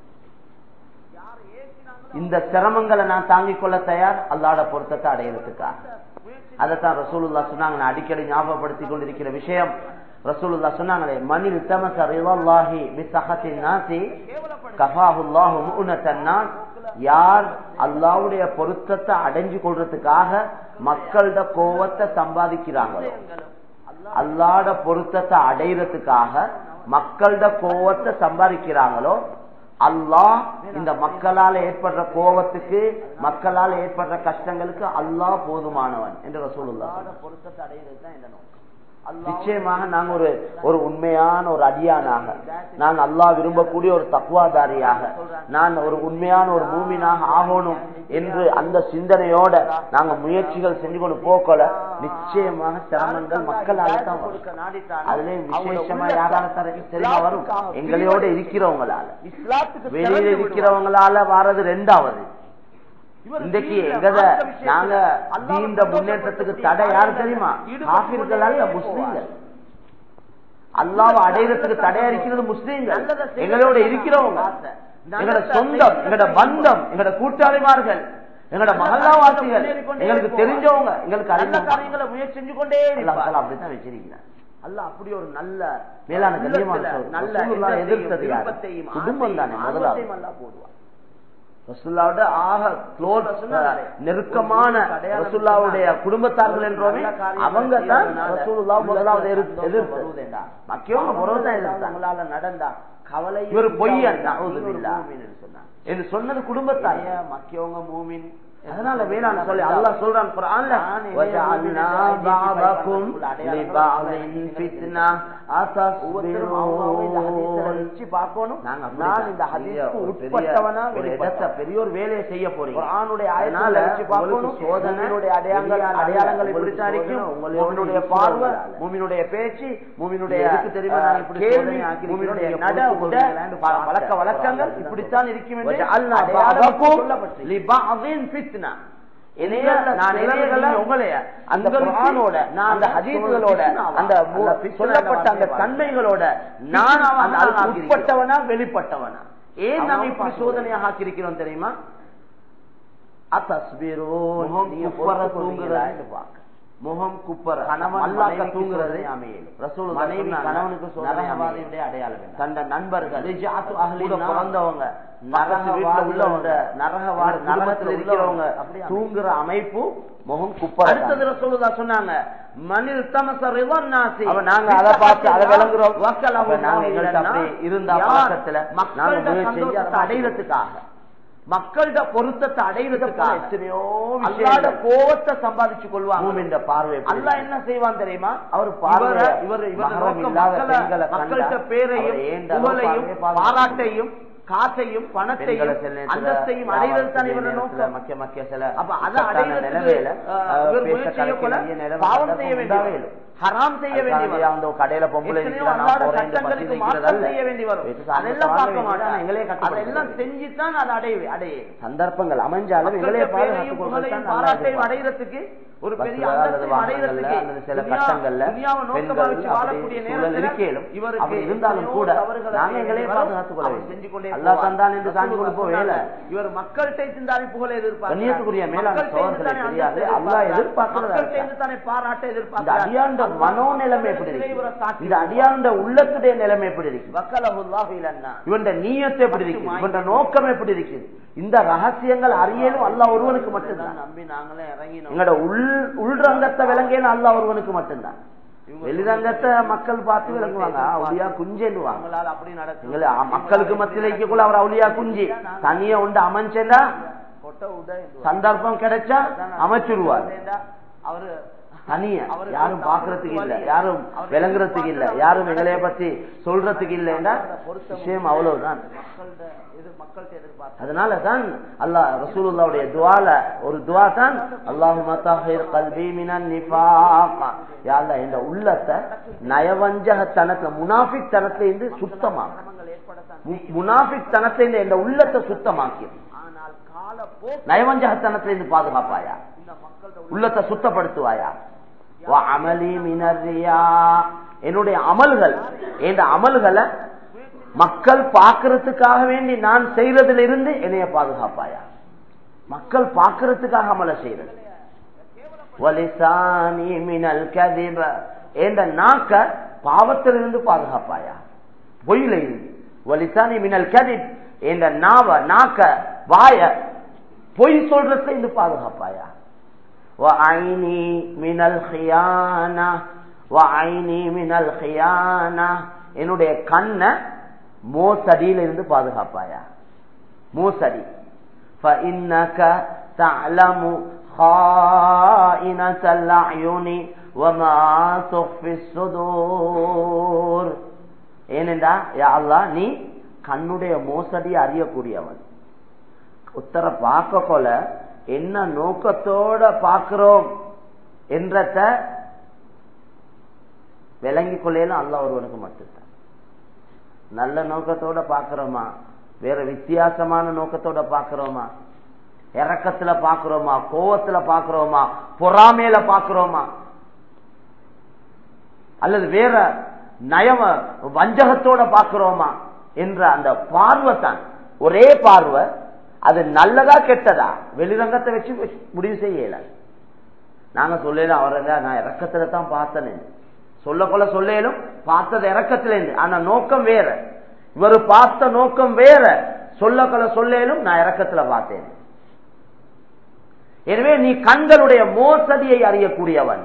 இந்த சிரமங்களை நான் தாங்கிக் கொள்ள தயார் அல்லாட பொருத்தத்தை அடையிறதுக்காக அதைத்தான் ரசூலுல்லா சொன்னாங்க நான் அடிக்கடி ஞாபகப்படுத்தி கொண்டிருக்கிற விஷயம் ரசூலுல்லா சொன்னாங்களே மனில் தமச ரிவல்லாஹி பிசஹத்தின் நாசி கஃபாஹுல்லாஹு முஉனத்தன் நாஸ் யார் அல்லாவுடைய பொருத்தத்தை அடைஞ்சு கொள்றதுக்காக மக்களோட கோவத்தை சம்பாதிக்கிறாங்களோ அல்லாட பொருத்தத்தை அடைகிறதுக்காக மக்களோட கோவத்தை சம்பாதிக்கிறாங்களோ அல்லாஹ் இந்த மக்களால் ஏற்படுற கோபத்துக்கு மக்களால் ஏற்படுற கஷ்டங்களுக்கு அல்லாஹ் போதுமானவன் என்று சொல்லுல்லா பொருத்தத்தை அடைகிறது தான் என்ன நிச்சயமாக நாங்க ஒரு ஒரு உண்மையான ஒரு அடியானாக நான் அல்லாஹ் விரும்பக்கூடிய ஒரு தக்குவாதாரியாக நான் ஒரு உண்மையான ஒரு மூமினாக ஆகணும் என்று அந்த சிந்தனையோட நாங்க முயற்சிகள் செஞ்சு கொண்டு போக்கல நிச்சயமாக சிரமங்கள் மக்களால தான் அதுலயும் விசேஷமா யாரால தெரியுமா வரும் எங்களோட இருக்கிறவங்களால வெளியில இருக்கிறவங்களால வாரது ரெண்டாவது இன்றைக்கு எங்கத நாங்க தீண்ட முன்னேற்றத்துக்கு தடை யாரு தெரியுமா காபிர்கள் அல்ல முஸ்லீம்கள் அல்லாவை அடையிறதுக்கு தடையா இருக்கிறது முஸ்லீம்கள் எங்களோட இருக்கிறவங்க எங்களோட சொந்தம் எங்களோட பந்தம் எங்களோட கூட்டாளிமார்கள் எங்களோட மகல்லாவாசிகள் எங்களுக்கு தெரிஞ்சவங்க எங்களுக்கு அறிந்த காரியங்களை முயற்சி செஞ்சு கொண்டே அப்படித்தான் வச்சிருக்கீங்க அல்ல அப்படி ஒரு நல்ல மேலான கண்ணியமான நல்ல எதிர்த்தது குடும்பம் தானே முதலாவது போடுவாங்க ரசுல்லாவோட ஆக க்ளோஸ் நெருக்கமான ரசுல்லாவுடைய குடும்பத்தார்கள் என்றோமே அவங்க தான் ரசூலுல்லா முதலாவது எதிர்த்து மக்கியவங்க முறவுதான் எதிர்த்து அவங்களால நடந்தா கவலை இவர் பொய்யன் என்று சொன்னது குடும்பத்தார் மக்கியவங்க மூமின் அதனால வேணாம் சொல்லி அல்லா சொல்றான் குரான்ல வஜஅல்னா பஅதகும் லிபஅதின் ஃபித்னா அத்தஸ்பிரூன் பார்க்கணும் நான் இந்த ஹதீஸ்க்கு உட்பட்டவனா ஒரு இடத்தை பெரிய ஒரு வேலையை செய்ய போறீங்க குர்ஆனுடைய ஆயத்தால வச்சு பார்க்கணும் சோதனையுடைய அடையாளங்கள் அடையாளங்கள் இப்படி தான் இருக்கும் உங்களுடைய பார்வை மூமினுடைய பேச்சு மூமினுடைய எதுக்கு தெரியுமா நான் இப்படி கேள்வி மூமினுடைய நட உட வழக்க வழக்கங்கள் இப்படித்தான் இருக்கும் என்று அல்லாஹ் பஅதகும் லிபஅதின் ஃபித்னா அந்த குரானோட நான் அந்த ஹதீஸ்களோட அந்த சொல்லப்பட்ட அந்த தன்மைகளோட நான் உட்பட்டவனா வெளிப்பட்டவனா ஏன் நாம் இப்படி சோதனையாக ஆக்கியிருக்கிறோம் தெரியுமா அத்தஸ்பீரோன் முகம் குப்பர அல்லாக்க தூங்குறது மனைவி கணவனுக்கு நரகவாதியுடைய அடையாளம் தந்த நண்பர்கள் பிறந்தவங்க நரக வீட்டுல உள்ளவங்க நரகவாதி நரகத்தில் இருக்கிறவங்க தூங்குற அமைப்பு முகம் குப்பர் அடுத்தது சொல்லுதா சொன்னாங்க மனில் தமசர் அவன் நாங்க அதை பார்த்து அதை விளங்குறோம் நாங்க எங்கள்கிட்ட அப்படி இருந்த பழக்கத்துல நாங்க முயற்சி செஞ்சு அதை அடையிறதுக்காக மக்களோட பொருத்தத்தை அடைவதற்காக எத்தனையோ அல்லாத கோவத்தை சம்பாதிச்சு கொள்வாங்க இந்த பார்வை அல்லா என்ன செய்வான் தெரியுமா அவர் பார்வை இவர் இவர் மக்கள்கிட்ட பேரையும் புகழையும் பாராட்டையும் காசையும் பணத்தையும் அந்தஸ்தையும் அடைவது தான் இவர நோக்கம் மக்கிய மக்கிய சில அப்ப அதை அடைவதற்கு பாவம் செய்ய வேண்டிய ஹராம் செய்ய வேண்டி அந்த கடையில பொம்பளை செய்ய வேண்டி வரும் அதெல்லாம் பார்க்க மாட்டான் எங்களே அதெல்லாம் செஞ்சுதான் அதை அடைய அடைய சந்தர்ப்பங்கள் அமைஞ்சாலும் எங்களே பாராட்டையும் அடைகிறதுக்கு ஒரு பெரிய சில கட்டங்கள்ல இருக்கேனும் இவருக்கு இருந்தாலும் கூட நாங்க எங்களே பாதுகாத்துக் கொள்ள செஞ்சு கொண்டே அல்லா தந்தான் என்று சாமி கொடுப்போம் வேலை இவர் மக்கள்கிட்ட இருந்தானே புகழ எதிர்பார்க்க கண்ணியத்துக்குரிய மேலான சோழர்களை தெரியாது அல்லா எதிர்பார்க்கிறது தானே பாராட்ட எதிர்பார்க்க அடியாண்ட மனோநிலைமை எப்படி இருக்கு இந்த அடியாண்ட உள்ளத்துடைய நிலைமை எப்படி இருக்கு இவன் நீயத்தை எப்படி இருக்கு இவன் நோக்கம் எப்படி இருக்கு இந்த ரகசியங்கள் அறியலும் அல்லா ஒருவனுக்கு மட்டும்தான் நம்பி நாங்களே இறங்கினோம் எங்களோட உள் உள்ரங்கத்தை விளங்கேன்னு அல்லா ஒருவனுக்கு மட்டும்தான் வெளிரங்கத்தை மக்கள் பார்த்து விளங்குவாங்க அவளியா குஞ்சேன்னுவாங்க அப்படி நடக்குங்களே மக்களுக்கு மத்தியில் வைக்கக்குள்ள அவர் அவளியா குஞ்சு தனியா உண்டு அமைச்சேண்டா சந்தர்ப்பம் கிடைச்சா அமைச்சிருவார் அவரு தனிய யாரும் பாக்குறதுக்கு இல்ல யாரும் விளங்குறதுக்கு இல்ல யாரும் எங்களைய பத்தி சொல்றதுக்கு இல்லைன்னா விஷயம் அவ்வளவுதான் அதனால தான் அல்லாஹ் ரசூலுல்லாவுடைய துவால ஒரு துவா தான் அல்லாஹும்ம தஹிர் கல்பி மினன் நிஃபாக் யா அல்லாஹ் இந்த உள்ளத்தை நயவஞ்சகத்தனத்துல முனாஃபிக் தனத்துல இருந்து சுத்தமா முனாஃபிக் தனத்துல இருந்து இந்த உள்ளத்தை சுத்தமாக்கி நயவஞ்சகத்தனத்துல இருந்து பாதுகாப்பாயா உள்ளத்தை சுத்தப்படுத்துவாயா வ அமலி மினர் ரியா என்னுடைய அமல்கள் இந்த அமல்களை மக்கள் பார்க்கறதுக்காக வேண்டி நான் செய்யறதுல இருந்து என்னைய பாதுகாப்பாயா மக்கள் பார்க்கறதுக்காக அமல செய்யறது வலிசானி மினல் கதிப என்ற நாக்க பாவத்திலிருந்து பாதுகாப்பாயா பொய்யில இருந்து வலிசானி மினல் கதிப் என்ற நாவ நாக்க வாய பொய் சொல்றதுல இருந்து பாதுகாப்பாயா وعيني من الخيانة وعيني من الخيانة என்னுடைய கண்ண மோசடியில இருந்து பாதுகாப்பாயா மோசடி فإنك تعلم خائنة الأعين وما تخفي الصدور ஏனென்றா யா அல்லாஹ் நீ கண்ணுடைய மோசடி அறியக்கூடியவன் உத்தர பார்க்க கொல என்ன நோக்கத்தோட பார்க்கிறோம் என்றத விளங்கி கொள்ளையில அல்ல ஒருவனுக்கு மட்டும்தான் நல்ல நோக்கத்தோட பார்க்கிறோமா வேற வித்தியாசமான நோக்கத்தோட பார்க்கிறோமா இறக்கத்துல பாக்குறோமா கோவத்துல பாக்குறோமா பொறாமையில பாக்குறோமா அல்லது வேற நயம வஞ்சகத்தோட பாக்குறோமா என்ற அந்த பார்வை தான் ஒரே பார்வை அது நல்லதா கெட்டதா வெளிரங்கத்தை வச்சு முடிவு செய்யல நாங்க சொல்லல அவரங்க நான் இறக்கத்துல தான் பார்த்தேன் சொல்ல கொள்ள சொல்லும் பார்த்தது இறக்கத்துல இருந்து ஆனா நோக்கம் வேற இவர் பார்த்த நோக்கம் வேற சொல்ல கொள்ள சொல்லும் நான் இறக்கத்துல பார்த்தேன் எனவே நீ கண்களுடைய மோசடியை அறியக்கூடியவன்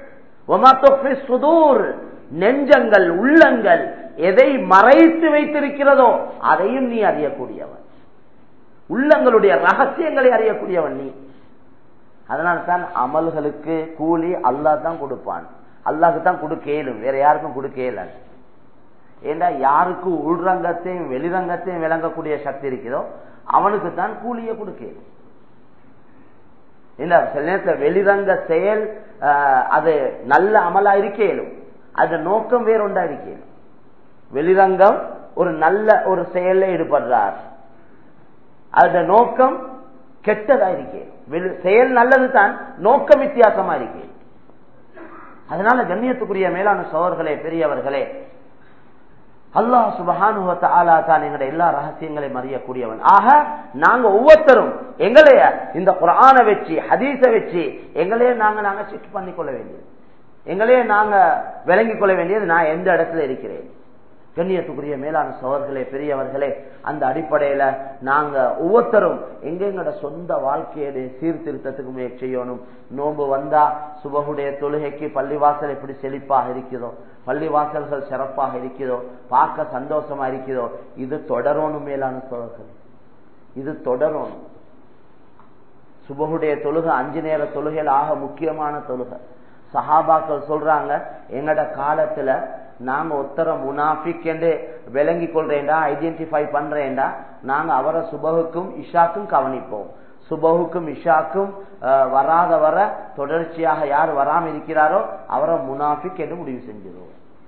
சுதூர் நெஞ்சங்கள் உள்ளங்கள் எதை மறைத்து வைத்திருக்கிறதோ அதையும் நீ அறியக்கூடியவன் உள்ளங்களுடைய ரகசியங்களை அறியக்கூடியவன் நீ அதனால தான் அமல்களுக்கு கூலி அல்லா தான் கொடுப்பான் அல்லாஹுக்கு தான் கொடுக்கலும் வேற யாருக்கும் கொடுக்கல ஏண்டா யாருக்கு உள்ரங்கத்தையும் வெளிரங்கத்தையும் விளங்கக்கூடிய சக்தி இருக்குதோ அவனுக்கு தான் கூலியை கொடுக்கலும் இல்ல சில நேரத்தில் வெளிரங்க செயல் அது நல்ல அமலா இருக்கேலும் அது நோக்கம் வேற ஒன்றா இருக்கேலும் வெளிரங்கம் ஒரு நல்ல ஒரு செயல்ல ஈடுபடுறார் அந்த நோக்கம் கெட்டதா இருக்கே செயல் நல்லது தான் நோக்கம் வித்தியாசமா இருக்கே அதனால கண்ணியத்துக்குரிய மேலான சோழர்களே பெரியவர்களே அல்லாஹ் சுபஹானுவத்த ஆலா தான் எங்களுடைய எல்லா ரகசியங்களையும் அறியக்கூடியவன் ஆக நாங்க ஒவ்வொருத்தரும் எங்களைய இந்த குரான வச்சு ஹதீஸ வச்சு எங்களையே நாங்க நாங்க செக் பண்ணி கொள்ள வேண்டியது எங்களையே நாங்க விளங்கிக் கொள்ள வேண்டியது நான் எந்த இடத்துல இருக்கிறேன் கண்ணியத்துக்குரிய மேலான சோழர்களே பெரியவர்களே அந்த அடிப்படையில நாங்க ஒவ்வொருத்தரும் எங்க எங்களோட சொந்த வாழ்க்கையை சீர்திருத்தத்துக்கு முயற்சி செய்யணும் நோன்பு வந்தா சுபகுடைய தொழுகைக்கு பள்ளிவாசல் எப்படி செழிப்பாக இருக்குதோ பள்ளிவாசல்கள் சிறப்பாக இருக்குதோ பார்க்க சந்தோஷமா இருக்குதோ இது தொடரணும் மேலான சோழர்கள் இது தொடரணும் சுபகுடைய தொழுகை அஞ்சு நேர தொழுகையில் ஆக முக்கியமான தொழுகை சஹாபாக்கள் சொல்றாங்க எங்கட காலத்துல நாங்க ஒத்தர முனாஃபிக் என்று விளங்கி கொள்றேன்டா ஐடென்டிஃபை பண்றேன்டா நாங்க அவரை சுபகுக்கும் இஷாக்கும் கவனிப்போம் சுபகுக்கும் இஷாக்கும் வராத வர தொடர்ச்சியாக யார் வராம இருக்கிறாரோ அவரை முனாஃபிக் என்று முடிவு செஞ்சிருவோம்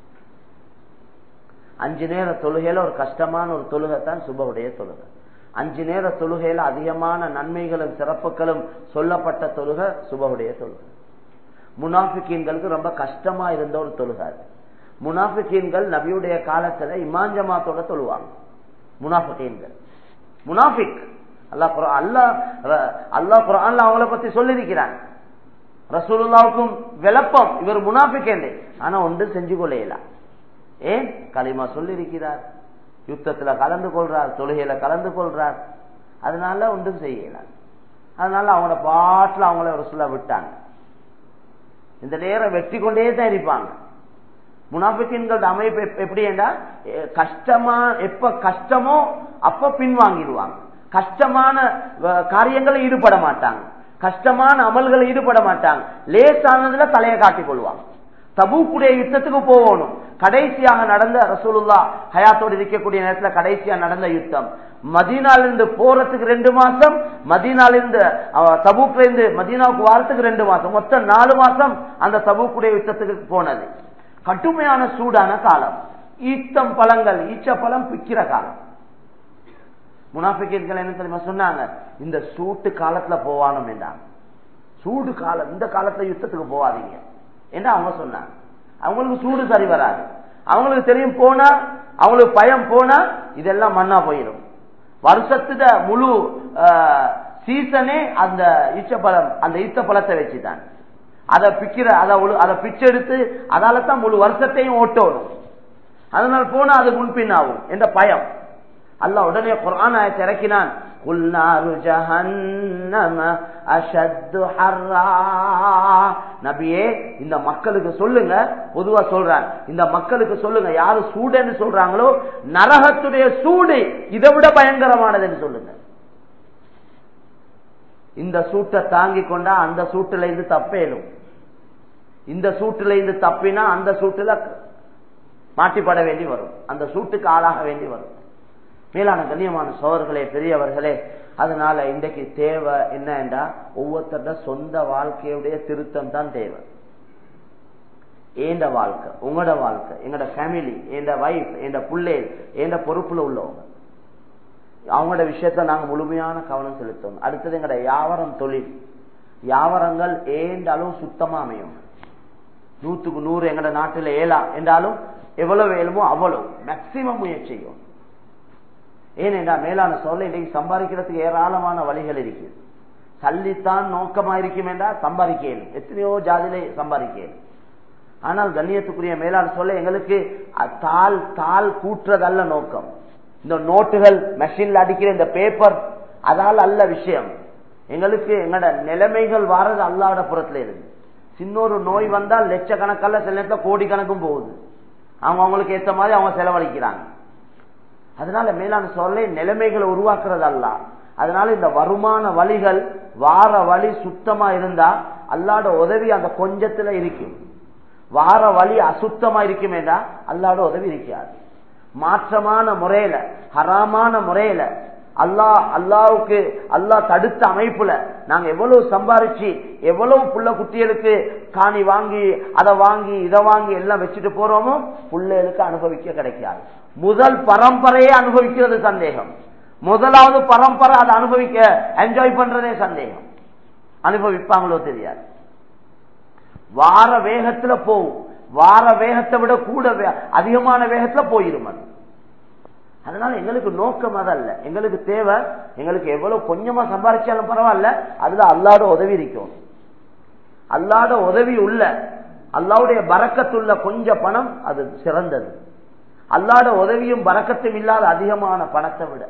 அஞ்சு நேர தொழுகையில ஒரு கஷ்டமான ஒரு தொழுகை தான் சுபகுடைய தொழுகை அஞ்சு நேர தொழுகையில அதிகமான நன்மைகளும் சிறப்புகளும் சொல்லப்பட்ட தொழுகை சுபகுடைய தொழுகை முனாஃபிக்கீன்களுக்கு ரொம்ப கஷ்டமா இருந்த ஒரு தொழுகை முனாஃபிக்கீன்கள் நபியுடைய காலத்துல இமாஞ்சமாத்தோட தொழுவாங்க முனாஃபிக்கீன்கள் முனாஃபிக் அல்லா அல்லா அல்லா குரான்ல அவங்கள பத்தி சொல்லியிருக்கிறான் ரசூலுல்லாவுக்கும் விளப்பம் இவர் முனாஃபிக் ஆனா ஒன்று செஞ்சு கொள்ளையலாம் ஏன் களிமா சொல்லியிருக்கிறார் யுத்தத்துல கலந்து கொள்றார் தொழுகையில கலந்து கொள்றார் அதனால ஒன்றும் செய்யலாம் அதனால அவங்கள பாட்டுல அவங்கள ஒரு சொல்ல விட்டாங்க இந்த நேரம் வெற்றி கொண்டே தான் இருப்பாங்க முனாபிக்கின்களோட அமைப்பு எப்படி என்றால் கஷ்டமா எப்ப கஷ்டமோ அப்ப பின்வாங்கிடுவாங்க கஷ்டமான காரியங்களை ஈடுபட மாட்டாங்க கஷ்டமான அமல்கள் ஈடுபட மாட்டாங்க லேசானதுல தலையை காட்டிக் கொள்வாங்க தபூக்குடைய யுத்தத்துக்கு போகணும் கடைசியாக நடந்த ரசூலுல்லா ஹயாத்தோடு இருக்கக்கூடிய நேரத்துல கடைசியா நடந்த யுத்தம் மதீனால இருந்து போறதுக்கு ரெண்டு மாசம் மதீனால இருந்து தபூக்ல இருந்து மதீனாவுக்கு வாரத்துக்கு ரெண்டு மாசம் மொத்தம் நாலு மாசம் அந்த தபூக்குடைய யுத்தத்துக்கு போனது கடுமையான சூடான காலம் ஈத்தம் பழங்கள் ஈச்ச பழம் பிக்கிற காலம் முனாஃபிக்கீர்கள் என்ன தெரியுமா சொன்னாங்க இந்த சூட்டு காலத்துல போவானும் என்றாங்க சூடு காலம் இந்த காலத்துல யுத்தத்துக்கு போவாதீங்க என்று அவங்க சொன்னாங்க அவங்களுக்கு சூடு சரி வராது அவங்களுக்கு தெரியும் போனா அவங்களுக்கு பயம் போனா இதெல்லாம் மண்ணா போயிடும் வருஷத்துல முழு சீசனே அந்த ஈச்சப்பழம் அந்த ஈத்த பழத்தை வச்சுதான் அதை பிக்கிற அதை அதை பிச்செடுத்து அதால தான் முழு வருஷத்தையும் ஓட்டணும் அதனால் போனா அது முன்பின் ஆகும் என்ற பயம் அல்லாஹ் உடனே குரான் ஆயத்தை இறக்கினான் நபியே இந்த மக்களுக்கு சொல்லுங்க பொதுவா சொல்றாங்க இந்த மக்களுக்கு சொல்லுங்க யாரு சூடுன்னு சொல்றாங்களோ நரகத்துடைய சூடு இதை விட பயங்கரமானதுன்னு சொல்லுங்க இந்த சூட்டை தாங்கி கொண்டா அந்த சூட்டுல இருந்து தப்பேலும் இந்த சூட்டுல இருந்து தப்பினா அந்த சூட்டுல மாட்டிப்பட வேண்டி வரும் அந்த சூட்டுக்கு ஆளாக வேண்டி வரும் மேலான கண்ணியமான சோழர்களே பெரியவர்களே அதனால இன்றைக்கு தேவை என்னண்டா ஒவ்வொருத்தர சொந்த வாழ்க்கையுடைய திருத்தம் தான் தேவை ஏண்ட வாழ்க்கை உங்களோட வாழ்க்கை எங்களோட ஃபேமிலி எந்த வைஃப் எந்த பிள்ளை எந்த பொறுப்புல உள்ளவங்க அவங்களோட விஷயத்த நாங்க முழுமையான கவனம் செலுத்தணும் அடுத்தது எங்களோட வியாபாரம் தொழில் வியாபாரங்கள் ஏண்ட அளவு சுத்தமா அமையும் நூத்துக்கு நூறு எங்கட நாட்டில் ஏலா என்றாலும் எவ்வளவு வேணுமோ அவ்வளவு மேக்சிமம் முயற்சி செய்யும் ஏனென்றா மேலான சொல்ல இன்றைக்கு சம்பாதிக்கிறதுக்கு ஏராளமான வழிகள் இருக்கு சல்லித்தான் நோக்கமா இருக்கும் என்றால் சம்பாதிக்க இயலும் எத்தனையோ ஜாதியிலே சம்பாதிக்க இயலும் ஆனால் கண்ணியத்துக்குரிய மேலான சொல்ல எங்களுக்கு தாள் தாள் கூட்டுறதல்ல நோக்கம் இந்த நோட்டுகள் மெஷின்ல அடிக்கிற இந்த பேப்பர் அதால் அல்ல விஷயம் எங்களுக்கு எங்களோட நிலைமைகள் வாரது அல்லாட புறத்துல இருந்து சின்னொரு நோய் வந்தால் லட்சக்கணக்கல்ல சில நேரத்தில் கோடி கணக்கும் போகுது அவங்க அவங்களுக்கு ஏற்ற மாதிரி அவங்க செலவழிக்கிறாங்க அதனால மேலான சொல்ல நிலைமைகளை உருவாக்குறது அல்ல அதனால இந்த வருமான வழிகள் வார வழி சுத்தமா இருந்தா அல்லாட உதவி அந்த கொஞ்சத்துல இருக்கும் வார வழி அசுத்தமா இருக்குமேடா அல்லாட உதவி இருக்காது மாற்றமான முறையில ஹராமான முறையில அல்லாஹ் அல்லாவுக்கு அல்லாஹ் தடுத்த அமைப்புல நாங்க எவ்வளவு சம்பாரிச்சு எவ்வளவு புள்ள குட்டிகளுக்கு காணி வாங்கி அதை வாங்கி இதை வாங்கி எல்லாம் வச்சுட்டு போறோமோ பிள்ளைகளுக்கு அனுபவிக்க கிடைக்காது முதல் பரம்பரையே அனுபவிக்கிறது சந்தேகம் முதலாவது பரம்பரை அதை அனுபவிக்க என்ஜாய் பண்றதே சந்தேகம் அனுபவிப்பாங்களோ தெரியாது வார வேகத்துல போகும் வார வேகத்தை விட கூட அதிகமான வேகத்துல போயிரும் அது அதனால எங்களுக்கு நோக்கம் அதல்ல எங்களுக்கு தேவை எங்களுக்கு எவ்வளவு கொஞ்சமா சம்பாதிச்சாலும் பரவாயில்ல அதுல அல்லாட உதவி இருக்கும் அல்லாட உதவி உள்ள அல்லாவுடைய பறக்கத்துள்ள கொஞ்ச பணம் அது சிறந்தது அல்லாட உதவியும் பறக்கத்தும் இல்லாத அதிகமான பணத்தை விட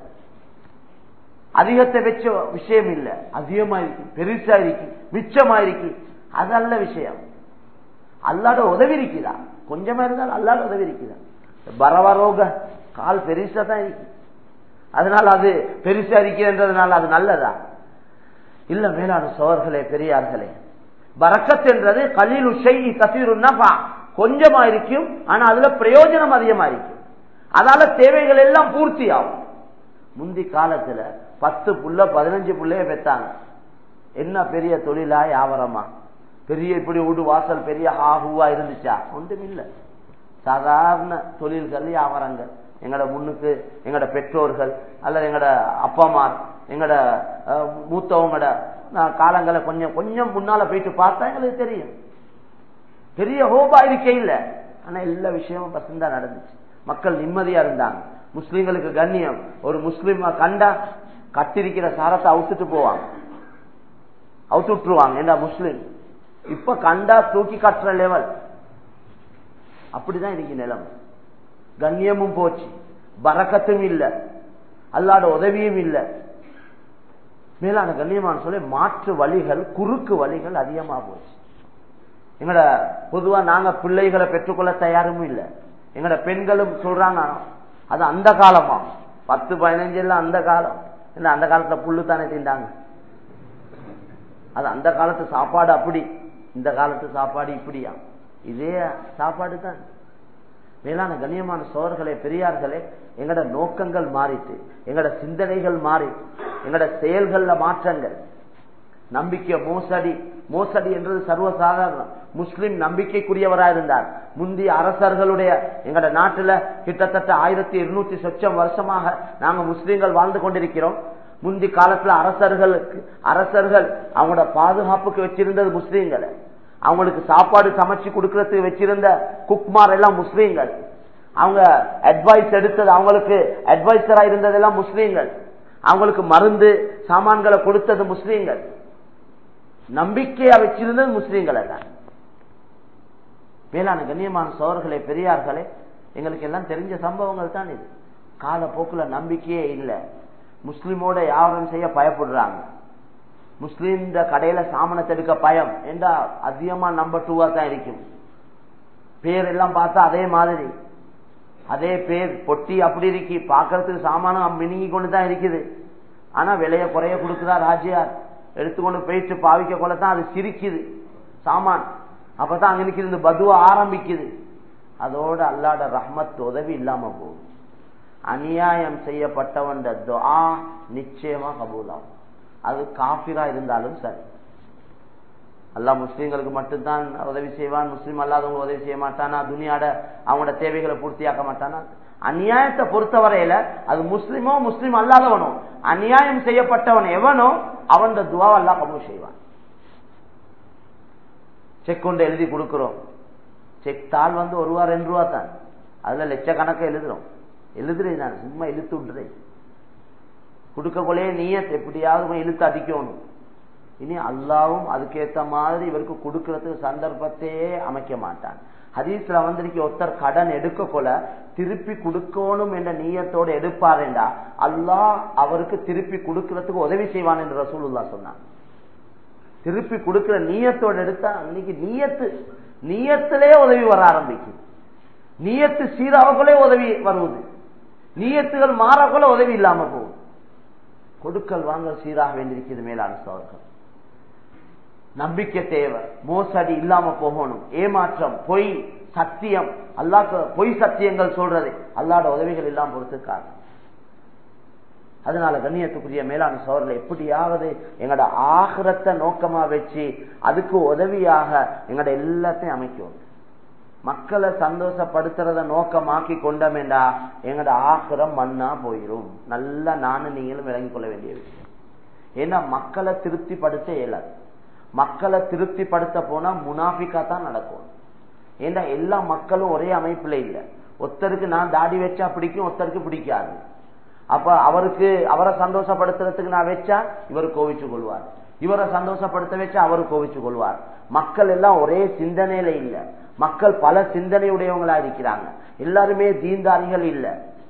அதிகத்தை வச்ச விஷயம் இல்ல அதிகமா இருக்கு பெருசா இருக்கு மிச்சமா இருக்கு அதல்ல விஷயம் அல்லாட உதவி இருக்குதா கொஞ்சமா இருந்தாலும் அல்லாட உதவி இருக்குதா பரவரோக கால் பெருசா தான் இருக்கு அதனால அது பெருசா இருக்கிறதுனால அது நல்லதா இல்ல மேலான சோர்களே பெரியார்களே பறக்கத் என்றது கலில் உஷை கசீருன்னா கொஞ்சமா இருக்கும் ஆனா அதுல பிரயோஜனம் அதிகமா இருக்கும் அதால தேவைகள் எல்லாம் பூர்த்தி ஆகும் முந்தி காலத்துல பத்து புள்ள பதினஞ்சு புள்ளைய பெத்தாங்க என்ன பெரிய தொழிலா வியாபாரமா பெரிய இப்படி வீடு வாசல் பெரிய ஹாஹூவா இருந்துச்சா ஒன்றும் இல்லை சாதாரண தொழில்கள் வியாபாரங்கள் எங்கட முன்னுக்கு எங்கட பெற்றோர்கள் அல்லது எங்கட அப்பாமார் எங்கட மூத்தவங்கட காலங்களை கொஞ்சம் கொஞ்சம் முன்னால போயிட்டு பார்த்தா எங்களுக்கு தெரியும் பெரிய ஹோபா இருக்கே இல்லை ஆனா எல்லா விஷயமும் பசந்தா நடந்துச்சு மக்கள் நிம்மதியா இருந்தாங்க முஸ்லீம்களுக்கு கண்ணியம் ஒரு முஸ்லீம் கண்டா கட்டிருக்கிற சாரத்தை அவுத்துட்டு போவாங்க அவுத்து விட்டுருவாங்க ஏண்டா முஸ்லீம் இப்ப கண்டா தூக்கி கட்டுற லெவல் அப்படிதான் இருக்கு நிலம் கண்ணியமும் போச்சு பறக்கத்தும் இல்ல அல்லாட உதவியும் இல்ல மேலான கண்ணியமான சொல்லி மாற்று வழிகள் குறுக்கு வழிகள் அதிகமா போச்சு எங்கட பொதுவா நாங்க பிள்ளைகளை பெற்றுக்கொள்ள தயாரும் இல்லை எங்கட பெண்களும் சொல்றாங்க அது அந்த காலமா பத்து பதினஞ்சு எல்லாம் அந்த காலம் இல்ல அந்த காலத்துல புல்லு தானே திண்டாங்க அது அந்த காலத்து சாப்பாடு அப்படி இந்த காலத்து சாப்பாடு இப்படியா இதே சாப்பாடு தான் மேலான கண்ணியமான சோர்களே பெரியார்களே எங்கட நோக்கங்கள் மாறிட்டு எங்கட சிந்தனைகள் மாறி எங்கட செயல்கள்ல மாற்றங்கள் நம்பிக்கை மோசடி மோசடி என்றது சர்வசாதாரணம் முஸ்லிம் நம்பிக்கைக்குரியவரா இருந்தார் முந்தைய அரசர்களுடைய எங்கட நாட்டுல கிட்டத்தட்ட ஆயிரத்தி இருநூத்தி சொச்சம் வருஷமாக நாங்க முஸ்லிம்கள் வாழ்ந்து கொண்டிருக்கிறோம் முந்தி காலத்துல அரசர்களுக்கு அரசர்கள் அவங்களோட பாதுகாப்புக்கு வச்சிருந்தது முஸ்லீம்களை அவங்களுக்கு சாப்பாடு சமைச்சு கொடுக்கறதுக்கு வச்சிருந்த குக்மார் எல்லாம் முஸ்லீம்கள் அவங்க அட்வைஸ் எடுத்தது அவங்களுக்கு அட்வைசரா இருந்ததெல்லாம் முஸ்லீம்கள் அவங்களுக்கு மருந்து சாமான்களை கொடுத்தது முஸ்லீம்கள் நம்பிக்கையா வச்சிருந்தது முஸ்லீம்களை தான் மேலான கண்ணியமான சோர்களே பெரியார்களே எங்களுக்கு எல்லாம் தெரிஞ்ச சம்பவங்கள் தான் இது காலப்போக்குல நம்பிக்கையே இல்லை முஸ்லிமோட யாரும் செய்ய பயப்படுறாங்க முஸ்லீம் கடையில சாமனத்தை எடுக்க பயம் என்றா அதிகமா நம்பர் டூவா தான் இருக்கும் பேர் எல்லாம் பார்த்தா அதே மாதிரி அதே பேர் பொட்டி அப்படி இருக்கு பாக்குறதுக்கு சாமானம் மினுங்கி கொண்டு தான் இருக்குது ஆனா விலைய குறைய கொடுக்குதா ராஜியார் எடுத்துக்கொண்டு போயிட்டு பாவிக்க கொள்ள தான் அது சிரிக்குது சாமான் அப்பதான் அங்க நிக்கிறது பதுவா ஆரம்பிக்குது அதோட அல்லாட ரஹ்மத் உதவி இல்லாம போகுது அநியாயம் செய்யப்பட்டவன் துஆ நிச்சயமா கபூலாகும் அது காபிரா இருந்தாலும் சரி அல்லாஹ் முஸ்லீம்களுக்கு மட்டும்தான் உதவி செய்வான் முஸ்லீம் அல்லாதவங்க உதவி செய்ய மாட்டானா துனியாட அவங்களோட தேவைகளை பூர்த்தியாக்க மாட்டானா அநியாயத்தை பொறுத்தவரையில அது முஸ்லிமோ முஸ்லீம் அல்லாதவனோ அநியாயம் செய்யப்பட்டவன் எவனோ அவன் துவா அல்லா கபூல் செய்வான் செக் கொண்டு எழுதி கொடுக்கிறோம் செக் தாள் வந்து ஒரு ரூபா ரெண்டு ரூபா தான் அதுல லட்சக்கணக்கை எழுதுறோம் எழுதுறேன் நான் சும்மா இழுத்து விட்டுறேன் கொடுக்கக்குள்ளே நீயத் எப்படியாவது இழுத்து அடிக்கணும் இனி அல்லாவும் அதுக்கேத்த மாதிரி இவருக்கு கொடுக்கறதுக்கு சந்தர்ப்பத்தையே அமைக்க மாட்டான் ஹதீஸ்ல வந்திருக்க ஒருத்தர் கடன் எடுக்க கொள்ள திருப்பி கொடுக்கணும் என்ற நீயத்தோடு எடுப்பாருண்டா அல்லாஹ் அவருக்கு திருப்பி கொடுக்கறதுக்கு உதவி செய்வான் என்று ரசூலுல்லா சொன்னான் திருப்பி கொடுக்கிற நீயத்தோடு எடுத்தா இன்னைக்கு நீயத்து நீயத்திலே உதவி வர ஆரம்பிக்கும் நீயத்து சீராவக்குள்ளே உதவி வருவது நீயத்துகள் மாறக்குள்ள உதவி இல்லாம போகும் கொடுக்கல் வாங்க சீராக வேண்டியிருக்கிறது மேலான சோர்கள் நம்பிக்கை தேவை மோசடி இல்லாம போகணும் ஏமாற்றம் பொய் சத்தியம் அல்லாக்கு பொய் சத்தியங்கள் சொல்றது அல்லாட உதவிகள் இல்லாம பொறுத்துக்காங்க அதனால கண்ணியத்துக்குரிய மேலான சோழர்களை எப்படியாவது எங்களோட ஆகிரத்தை நோக்கமா வச்சு அதுக்கு உதவியாக எங்களோட எல்லாத்தையும் அமைக்கும் மக்களை சந்தோஷப்படுத்துறத நோக்கமாக்கி கொண்டமேண்டா எங்களோட ஆகிரம் மண்ணா போயிரும் நல்லா நானும் நீங்களும் விளங்கிக் கொள்ள வேண்டிய விஷயம் ஏன்னா மக்களை திருப்திப்படுத்த இயலாது மக்களை திருப்திப்படுத்த போனா முனாஃபிக்கா தான் நடக்கும் ஏன்னா எல்லா மக்களும் ஒரே அமைப்புல இல்ல ஒருத்தருக்கு நான் தாடி வச்சா பிடிக்கும் ஒருத்தருக்கு பிடிக்காது அப்ப அவருக்கு அவரை சந்தோஷப்படுத்துறதுக்கு நான் வச்சா இவர் கோவிச்சு கொள்வார் இவரை சந்தோஷப்படுத்த வச்சா அவர் கோவிச்சு கொள்வார் மக்கள் எல்லாம் ஒரே சிந்தனையில இல்ல மக்கள் பல சிந்தனையுடையவங்களா இருக்கிறாங்க எல்லாருமே தீந்தாரிகள் இல்ல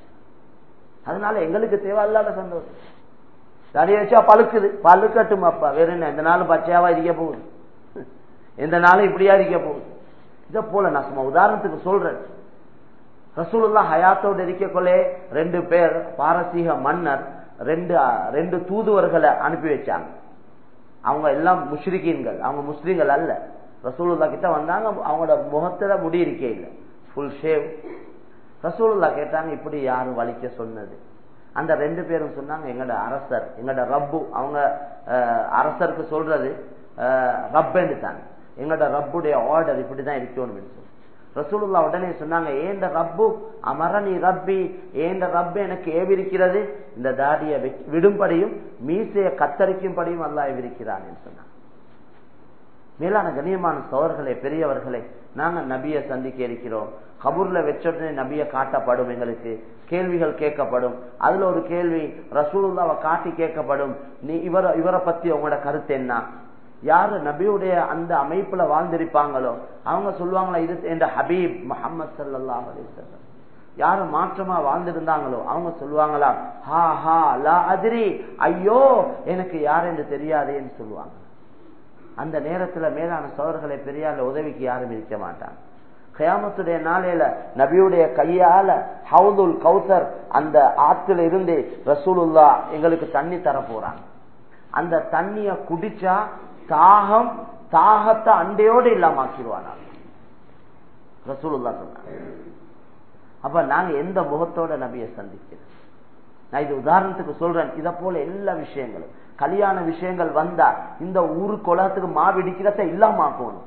அதனால எங்களுக்கு தேவையில்லாத சந்தோஷம் தடி வச்சா பழுக்குது பழுக்கட்டும் அப்பா வேற என்ன எந்த நாளும் பச்சையாவா இருக்க போகுது எந்த நாளும் இப்படியா இருக்க போகுது இதை போல நான் சும்மா உதாரணத்துக்கு சொல்றேன் ரசூலுல்லா ஹயாத்தோடு இருக்கக்குள்ளே ரெண்டு பேர் பாரசீக மன்னர் ரெண்டு ரெண்டு தூதுவர்களை அனுப்பி வச்சாங்க அவங்க எல்லாம் முஷ்ரிகீன்கள் அவங்க முஸ்லீம்கள் அல்ல ரசூலுல்லா கிட்ட வந்தாங்க அவங்களோட முகத்துல முடி இருக்கே இல்லை ஃபுல் ஷேவ் ரசூலுல்லா கேட்டாங்க இப்படி யாரும் வலிக்க சொன்னது அந்த ரெண்டு பேரும் சொன்னாங்க எங்கட அரசர் எங்கட ரப்பு அவங்க அரசருக்கு சொல்றது ரப்புன்னு தான் எங்கட ரப்புடைய ஆர்டர் இப்படிதான் இருக்கணும் சொல்லி ரசூலுல்லா உடனே சொன்னாங்க ஏண்ட ரப்பு அமரணி ரப்பி ஏண்ட ரப்பு எனக்கு ஏவிருக்கிறது இந்த தாடியை விடும்படியும் மீசைய கத்தரிக்கும்படியும் அல்லா ஏவிருக்கிறான் சொன்னாங்க மேலான கண்ணியமான சோர்களே பெரியவர்களே நாங்க நபிய சந்திக்க இருக்கிறோம் கபூர்ல வச்சோடனே நபிய காட்டப்படும் எங்களுக்கு கேள்விகள் கேட்கப்படும் அதுல ஒரு கேள்வி ரசூலுல்லாவை காட்டி கேட்கப்படும் நீ இவர இவரை பத்தி உங்களோட கருத்து என்ன யாரு நபியுடைய அந்த அமைப்புல வாழ்ந்திருப்பாங்களோ அவங்க சொல்லுவாங்களா இது என்ற ஹபீப் முகமது சல்லாஹ் அலிசல்லம் யாரு மாற்றமா வாழ்ந்திருந்தாங்களோ அவங்க சொல்லுவாங்களா ஹா ஹா லா அதிரி ஐயோ எனக்கு யார் என்று தெரியாதேன்னு சொல்லுவாங்க அந்த நேரத்துல மேலான சோழர்களை பெரியால உதவிக்கு யாரும் இருக்க மாட்டாங்க கயாமத்துடைய நாளையில நபியுடைய கையால ஹவுதுல் கௌசர் அந்த ஆத்துல இருந்து ரசூலுல்லா எங்களுக்கு தண்ணி தர போறாங்க அந்த தண்ணிய குடிச்சா தாகம் தாகத்தை அண்டையோடு இல்லாம ஆக்கிடுவானா ரசூலுல்லா சொன்னாங்க அப்ப நாங்க எந்த முகத்தோட நபியை சந்திக்கிறோம் நான் இது உதாரணத்துக்கு சொல்றேன் இத போல எல்லா விஷயங்களும் கல்யாண விஷயங்கள் வந்தா இந்த ஊரு குளத்துக்கு மாவிடிக்கிறத இல்லாம ஆக்கணும்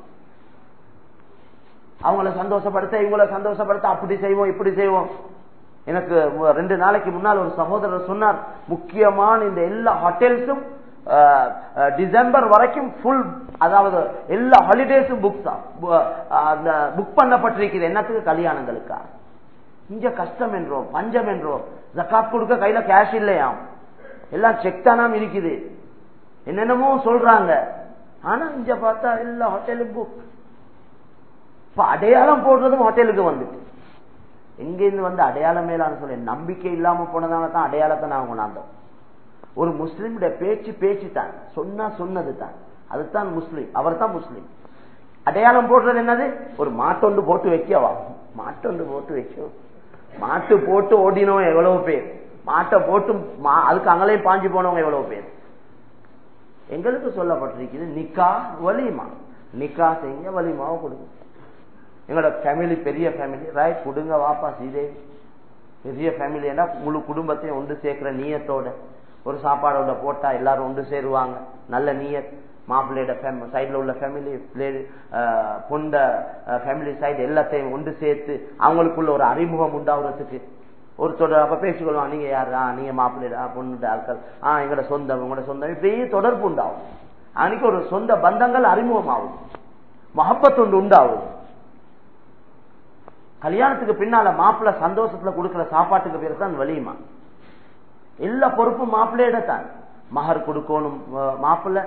அவங்கள சந்தோஷப்படுத்த இவங்கள சந்தோஷப்படுத்த அப்படி செய்வோம் இப்படி செய்வோம் எனக்கு ரெண்டு நாளைக்கு முன்னால் ஒரு சகோதரர் சொன்னார் முக்கியமான இந்த எல்லா ஹோட்டல்ஸும் டிசம்பர் வரைக்கும் ஃபுல் அதாவது எல்லா ஹாலிடேஸும் புக் தான் அந்த புக் பண்ணப்பட்டிருக்கிறது என்னத்துக்கு கல்யாணங்களுக்கா இங்க கஷ்டம் என்றோம் பஞ்சம் என்றோம் ஜக்காத் கொடுக்க கையில கேஷ் இல்லையாம் எல்லாம் செக் தானாம் இருக்குது என்னென்னமோ சொல்றாங்க ஆனா இங்க பார்த்தா எல்லா ஹோட்டலும் புக் இப்ப அடையாளம் போடுறதும் ஹோட்டலுக்கு வந்துட்டு எங்க இருந்து வந்து அடையாளம் மேலான்னு சொல்லி நம்பிக்கை இல்லாம போனதால தான் அடையாளத்தை நான் கொண்டாந்தோம் ஒரு முஸ்லீமுடைய பேச்சு பேச்சு தான் சொன்னா சொன்னது தான் அதுதான் முஸ்லீம் அவர் தான் முஸ்லீம் அடையாளம் போடுறது என்னது ஒரு மாட்டொண்டு போட்டு வைக்கவா மாட்டொண்டு போட்டு வைக்க மாட்டு போட்டு ஓடினவங்க எவ்வளவு பேர் மாட்டை போட்டு அதுக்கு அங்களையும் பாஞ்சு போனவங்க எவ்வளவு பேர் எங்களுக்கு சொல்லப்பட்டிருக்குது நிக்கா வலிமா நிக்கா செய்ய வலிமாவை கொடுங்க எங்களோட ஃபேமிலி பெரிய ஃபேமிலி ரைட் கொடுங்க வாப்பா சீதேவி பெரிய ஃபேமிலினா முழு குடும்பத்தையும் ஒன்று சேர்க்கிற நீயத்தோட ஒரு சாப்பாடோட போட்டா எல்லாரும் ஒன்று சேருவாங்க நல்ல நீயத் மாப்பிள்ளையோட சைட்ல உள்ள ஃபேமிலி பொண்ட ஃபேமிலி சைடு எல்லாத்தையும் ஒன்று சேர்த்து அவங்களுக்குள்ள ஒரு அறிமுகம் உண்டாகிறதுக்கு ஒரு தொடர் அப்ப பேசிக்கொள்வாங்க நீங்க யாரு நீங்க மாப்பிள்ளைடா பொண்ணுட ஆட்கள் ஆஹ் எங்களோட சொந்தம் உங்களோட சொந்தம் இப்படியே தொடர்பு உண்டாகும் அன்னைக்கு ஒரு சொந்த பந்தங்கள் அறிமுகம் ஆகும் மகப்பத் ஒன்று உண்டாகும் கல்யாணத்துக்கு பின்னால மாப்பிள்ள சந்தோஷத்துல கொடுக்கிற சாப்பாட்டுக்கு பேர் தான் வலியுமா எல்லா பொறுப்பும் மாப்பிள்ளையிட தான் மகர் கொடுக்கணும் மாப்பிள்ள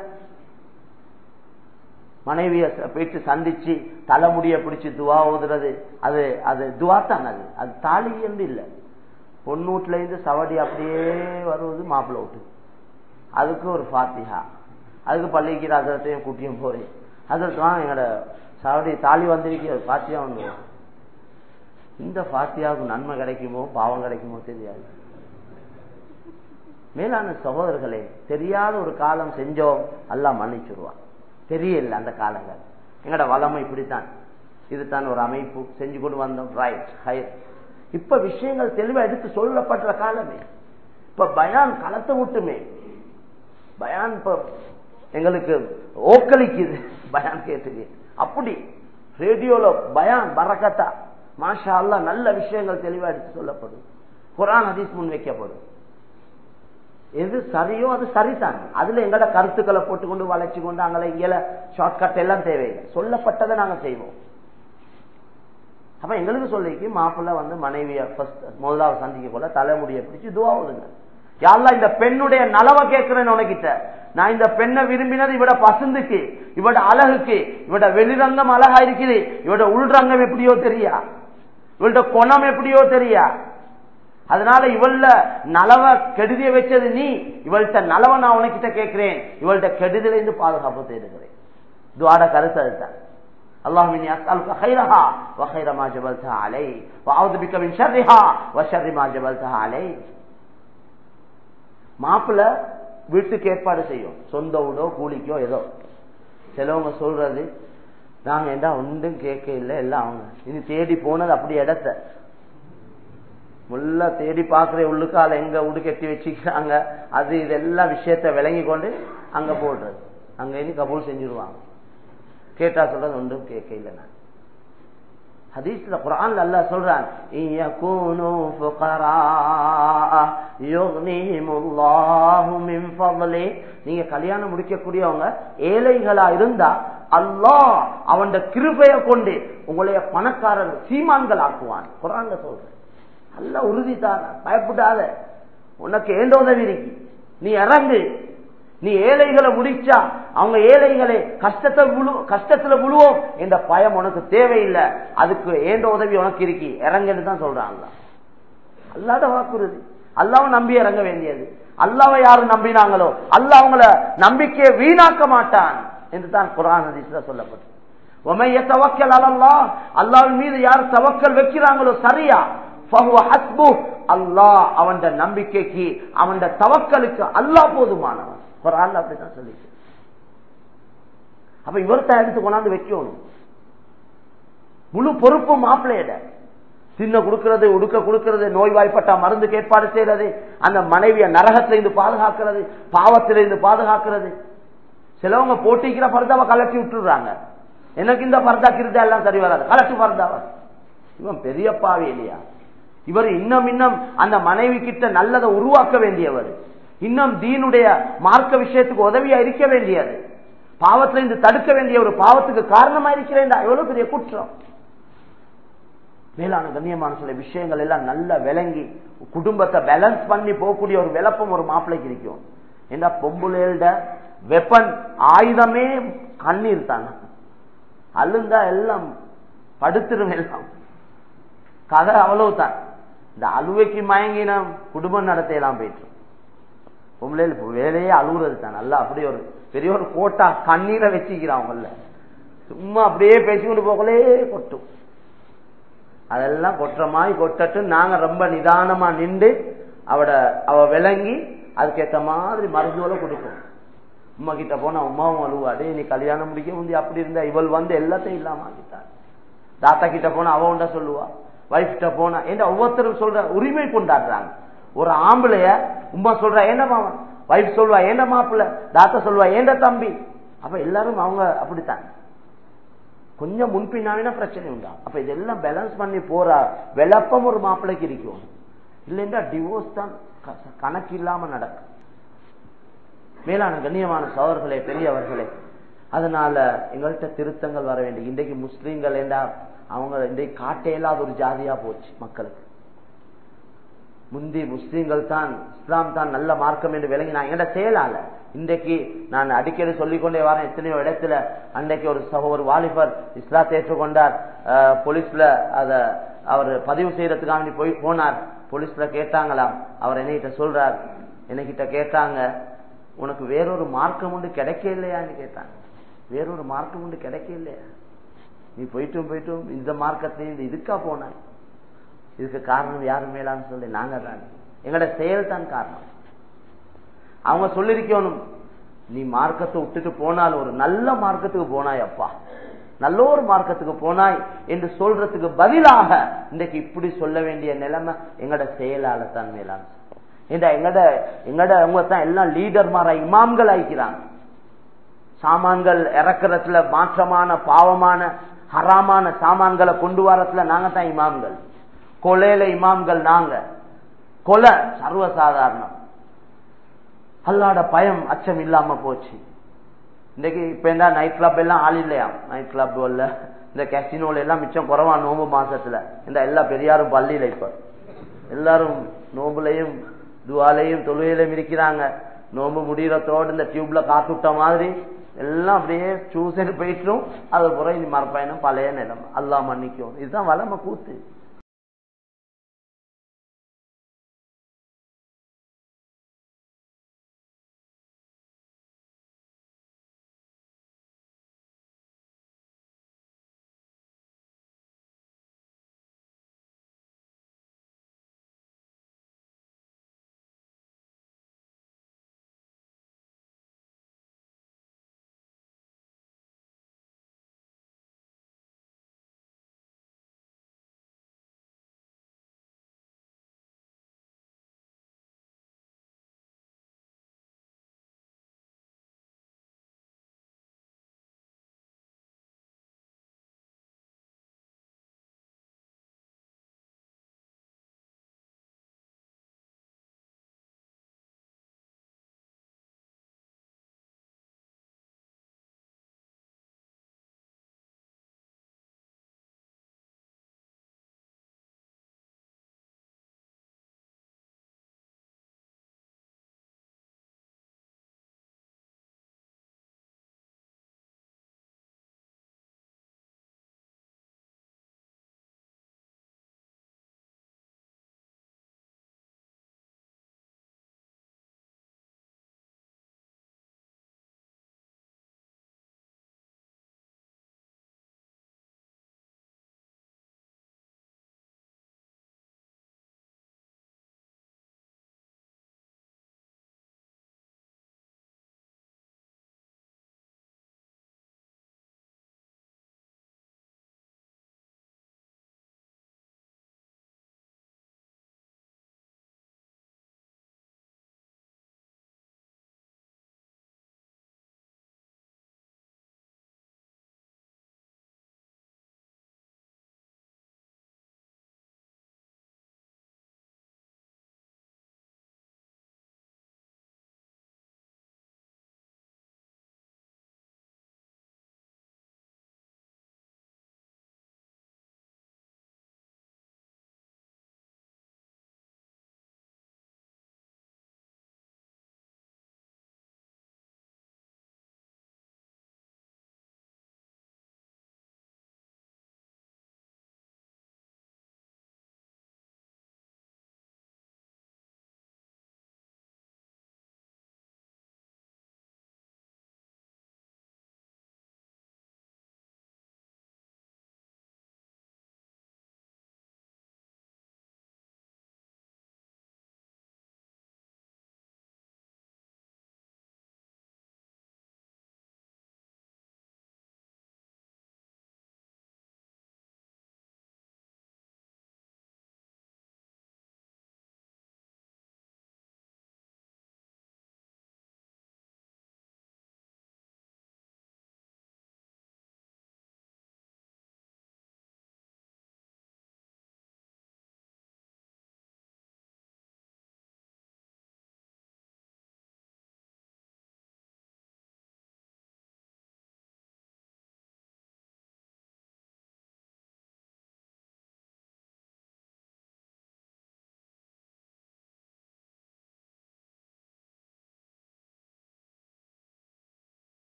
மனைவிய போயிட்டு சந்திச்சு தலைமுடிய பிடிச்சு துவா ஓதுறது அது அது துவா தான் அது அது தாலி என்று இல்லை பொண்ணூட்ல இருந்து சவடி அப்படியே வருவது மாப்பிள்ள விட்டு அதுக்கு ஒரு ஃபாத்திஹா அதுக்கு பள்ளிக்கு அதரத்தையும் கூட்டியும் போறேன் அதற்கு தான் எங்களோட சவடி தாலி வந்திருக்க ஃபாத்தியா வந்து இந்த ஃபாத்தியாவுக்கு நன்மை கிடைக்குமோ பாவம் கிடைக்குமோ தெரியாது மேலான சகோதரர்களே தெரியாத ஒரு காலம் செஞ்சோம் எல்லாம் மன்னிச்சுடுவான் தெரியல அந்த காலங்கள் எங்கட வளமை இப்படித்தான் இதுதான் ஒரு அமைப்பு செஞ்சு கொண்டு வந்தோம் ரைட் ஹயர் இப்ப விஷயங்கள் தெளிவா எடுத்து சொல்லப்பட்ட காலமே இப்ப பயான் களத்தை விட்டுமே பயான் இப்ப எங்களுக்கு ஓக்களிக்குது பயான் கேட்டுக்கு அப்படி ரேடியோல பயான் பறக்கத்தா மாஷா அல்லா நல்ல விஷயங்கள் தெளிவா எடுத்து சொல்லப்படும் குரான் ஹதீஸ் முன் வைக்கப்படும் எது சரியோ அது சரிதான் அதுல எங்கட கருத்துக்களை போட்டுக்கொண்டு வளைச்சு கொண்டு அங்கே இங்கல ஷார்ட்கட் எல்லாம் தேவையில்லை சொல்லப்பட்டதை நாங்க செய்வோம் அப்ப எங்களுக்கு சொல்லிக்கு மாப்பிள்ள வந்து மனைவிய முதலாவது சந்திக்க கொள்ள தலைமுடிய பிடிச்சு துவா ஓதுங்க யாரெல்லாம் இந்த பெண்ணுடைய நலவை கேட்கிறேன்னு உனக்கிட்ட நான் இந்த பெண்ணை விரும்பினது இவட பசுந்துக்கு இவட அழகுக்கு இவட வெளிரங்கம் அழகா இருக்குது இவட உள்ரங்கம் எப்படியோ தெரியா இவள்ட குணம் எப்படியோ தெரியா அதனால இவள்ல நலவ கெடுதிய வச்சது நீ இவள்கிட்ட நலவ நான் உனக்கிட்ட கேட்கிறேன் இவள்கிட்ட கெடுதல இருந்து பாதுகாப்பு தேடுகிறேன் துவாட கருத்து அதுதான் اللهم اني اسالك خيرها وخير ما جبلتها عليه واعوذ بك من شرها وشر ما جبلتها عليه மாப்பிள்ள வீட்டுக்கு ஏற்பாடு செய்யும் சொந்த வீடோ கூலிக்கோ ஏதோ சிலவங்க சொல்றது நாங்க என்ன ஒன்றும் கேட்க இல்லை எல்லாம் அவங்க இனி தேடி போனது அப்படி இடத்த முல்ல தேடி பாக்குற உள்ளுக்கால எங்க உடு கட்டி வச்சுக்கிறாங்க அது இதெல்லாம் விஷயத்த விளங்கி கொண்டு அங்க போடுறது அங்க இனி கபூல் செஞ்சிருவாங்க கேட்டா சொல்றது ஒன்றும் கேட்க இல்லை நான் ஹதீஸ்ல குரான் அல்ல சொல்றான் நீங்க கல்யாணம் முடிக்கக்கூடியவங்க ஏழைகளா இருந்தா அல்லாஹ் அவன் கிருபைய கொண்டு உங்களைய பணக்காரர் சீமான்கள் ஆக்குவான் குரான்ல சொல்றேன் நல்ல உறுதி தான் பயப்படாத உனக்கு ஏண்ட உதவி இருக்கு நீ இறங்கு நீ ஏழைகளை முடிச்சா அவங்க ஏழைகளை கஷ்டத்தை கஷ்டத்துல விழுவோம் என்ற பயம் உனக்கு தேவையில்லை அதுக்கு ஏண்ட உதவி உனக்கு இருக்கி இறங்குன்னு தான் சொல்றாங்க அல்லாத வாக்குறுதி அல்லாவும் நம்பி இறங்க வேண்டியது அல்லாவை யாரு நம்பினாங்களோ அல்ல அவங்கள நம்பிக்கையை வீணாக்க மாட்டான் என்று தான் குரான் ஹதீஸ்ல சொல்லப்பட்டு உமைய தவக்கல் அல்லா அல்லாவின் மீது யார் தவக்கல் வைக்கிறாங்களோ சரியா அல்லாஹ் அவன் நம்பிக்கைக்கு அவன் தவக்கலுக்கு அல்லாஹ் போதுமானவன் குரான் அப்படிதான் சொல்லி அப்ப இவர்தான் எடுத்து கொண்டாந்து வைக்கணும் முழு பொறுப்பு மாப்பிள்ளையிட சின்ன கொடுக்கிறது உடுக்க கொடுக்கிறது நோய்வாய்ப்பட்டா மருந்து ஏற்பாடு செய்யறது அந்த மனைவிய நரகத்திலிருந்து பாதுகாக்கிறது பாவத்திலிருந்து பாதுகாக்கிறது சிலவங்க போட்டிக்கிற பர்தாவை கலட்டி விட்டுறாங்க எனக்கு இந்த பர்தா கிருதா எல்லாம் சரி வராது கலட்டு பர்தாவை இவன் பெரிய பாவி இல்லையா இவர் இன்னும் இன்னும் அந்த மனைவி கிட்ட நல்லதை உருவாக்க வேண்டியவர் இன்னும் தீனுடைய மார்க்க விஷயத்துக்கு உதவியா இருக்க வேண்டியது பாவத்திலிருந்து தடுக்க வேண்டிய ஒரு பாவத்துக்கு காரணமா இருக்கிறேன் எவ்வளவு பெரிய குற்றம் மேலான கண்ணியமான சில விஷயங்கள் எல்லாம் நல்லா விளங்கி குடும்பத்தை பேலன்ஸ் பண்ணி போகக்கூடிய ஒரு விளப்பம் ஒரு மாப்பிள்ளைக்கு இருக்கும் ஏன்னா பொம்புலேட வெப்பன் ஆயுதமே கண்ணீர் தானே அழுந்தா எல்லாம் படுத்துரும் எல்லாம் கதை அவ்வளவுதான் இந்த அழுவைக்கு மயங்கின குடும்பம் நடத்தையெல்லாம் போயிட்டு பொம்பளையில் வேலையே அழுகுறது தான் நல்லா அப்படி ஒரு பெரிய ஒரு கோட்டா கண்ணீரை வச்சுக்கிறான் அவங்கள சும்மா அப்படியே பேசிக்கொண்டு போகலே கொட்டும் அதெல்லாம் கொட்டுற மாதிரி கொட்டட்டும் நாங்க ரொம்ப நிதானமா நின்று அவட அவ விளங்கி அதுக்கேற்ற மாதிரி மருந்துகளை கொடுப்போம் உமா கிட்ட போனா உமாவும் அழுவாடே நீ கல்யாணம் முடிக்க முந்தி அப்படி இருந்தா இவள் வந்து எல்லாத்தையும் இல்லாம ஆகிட்டார் தாத்தா கிட்ட போனா அவ உண்டா சொல்லுவா வைஃப் கிட்ட போனா ஏன்னா ஒவ்வொருத்தரும் சொல்ற உரிமை கொண்டாடுறாங்க ஒரு ஆம்பளைய உமா சொல்றா ஏண்ட மாவன் வைஃப் சொல்வா ஏண்ட மாப்பிள்ள தாத்தா சொல்வா ஏண்ட தம்பி அப்ப எல்லாரும் அவங்க அப்படித்தான் கொஞ்சம் முன்பின்னாவினா பிரச்சனை உண்டா அப்ப இதெல்லாம் பேலன்ஸ் பண்ணி போற விளப்பம் ஒரு மாப்பிள்ளைக்கு இருக்கும் இல்லைன்னா டிவோர்ஸ் தான் கணக்கு இல்லாம நடக்கும் மேலான கண்ணியமான சோழர்களே பெரியவர்களே அதனால எங்கள்கிட்ட திருத்தங்கள் வர வேண்டும் இன்றைக்கு முஸ்லீம்கள் என்றா அவங்க இன்றைக்கு காட்டே இல்லாத ஒரு ஜாதியா போச்சு மக்களுக்கு முந்தி முஸ்லீம்கள் தான் இஸ்லாம் தான் நல்ல மார்க்கம் என்று விளங்கி நான் எங்கட செயலால இன்றைக்கு நான் அடிக்கடி சொல்லிக்கொண்டே வரேன் எத்தனையோ இடத்துல அன்றைக்கு ஒரு ஒரு வாலிபர் இஸ்லாத்தை ஏற்றுக்கொண்டார் போலீஸ்ல அத அவர் பதிவு செய்யறதுக்காக போய் போனார் போலீஸ்ல கேட்டாங்களாம் அவர் என்னகிட்ட சொல்றார் என்கிட்ட கேட்டாங்க உனக்கு வேறொரு மார்க்கம் உண்டு கிடைக்க இல்லையான்னு கேட்டாங்க வேறொரு மார்க்கம் உண்டு கிடைக்க இல்லையா நீ போயிட்டும் போயிட்டும் இந்த மார்க்கத்தையும் இதுக்கா போனாய் இதுக்கு காரணம் யாரு மேலான்னு சொல்லி நாங்க தான் எங்களோட செயல் தான் காரணம் அவங்க சொல்லிருக்கணும் நீ மார்க்கத்தை விட்டுட்டு போனால் ஒரு நல்ல மார்க்கத்துக்கு போனாய் அப்பா நல்ல ஒரு மார்க்கத்துக்கு போனாய் என்று சொல்றதுக்கு பதிலாக இன்றைக்கு இப்படி சொல்ல வேண்டிய நிலைமை எங்கட செயலால தான் மேலான இந்த எங்கட எங்கட அவங்க தான் எல்லாம் லீடர் மாற இமாம்கள் ஆயிக்கிறாங்க சாமான்கள் இறக்குறதுல மாற்றமான பாவமான ஹராமான சாமான்களை கொண்டு வரத்துல நாங்க தான் இமாம்கள் கொலையில இமாம்கள் நாங்க கொலை சர்வசாதாரணம் அல்லாட பயம் அச்சம் இல்லாம போச்சு இன்னைக்கு இப்ப இந்த நைட் கிளப் எல்லாம் ஆள் இல்லையா நைட் கிளப் இல்ல இந்த கேசினோல எல்லாம் மிச்சம் குறவா நோம்பு மாசத்துல இந்த எல்லா பெரியாரும் பள்ளியில இப்ப எல்லாரும் நோம்புலையும் துவாலையும் தொழுகையிலையும் இருக்கிறாங்க நோம்பு முடிகிறதோடு இந்த டியூப்ல காத்து விட்ட மாதிரி எல்லாம் அப்படியே சூசன் போயிட்டும் அது புறம் இனி மரப்பயணம் பழைய நிலம் அல்லா மன்னிக்கும் இதுதான் வளம கூத்து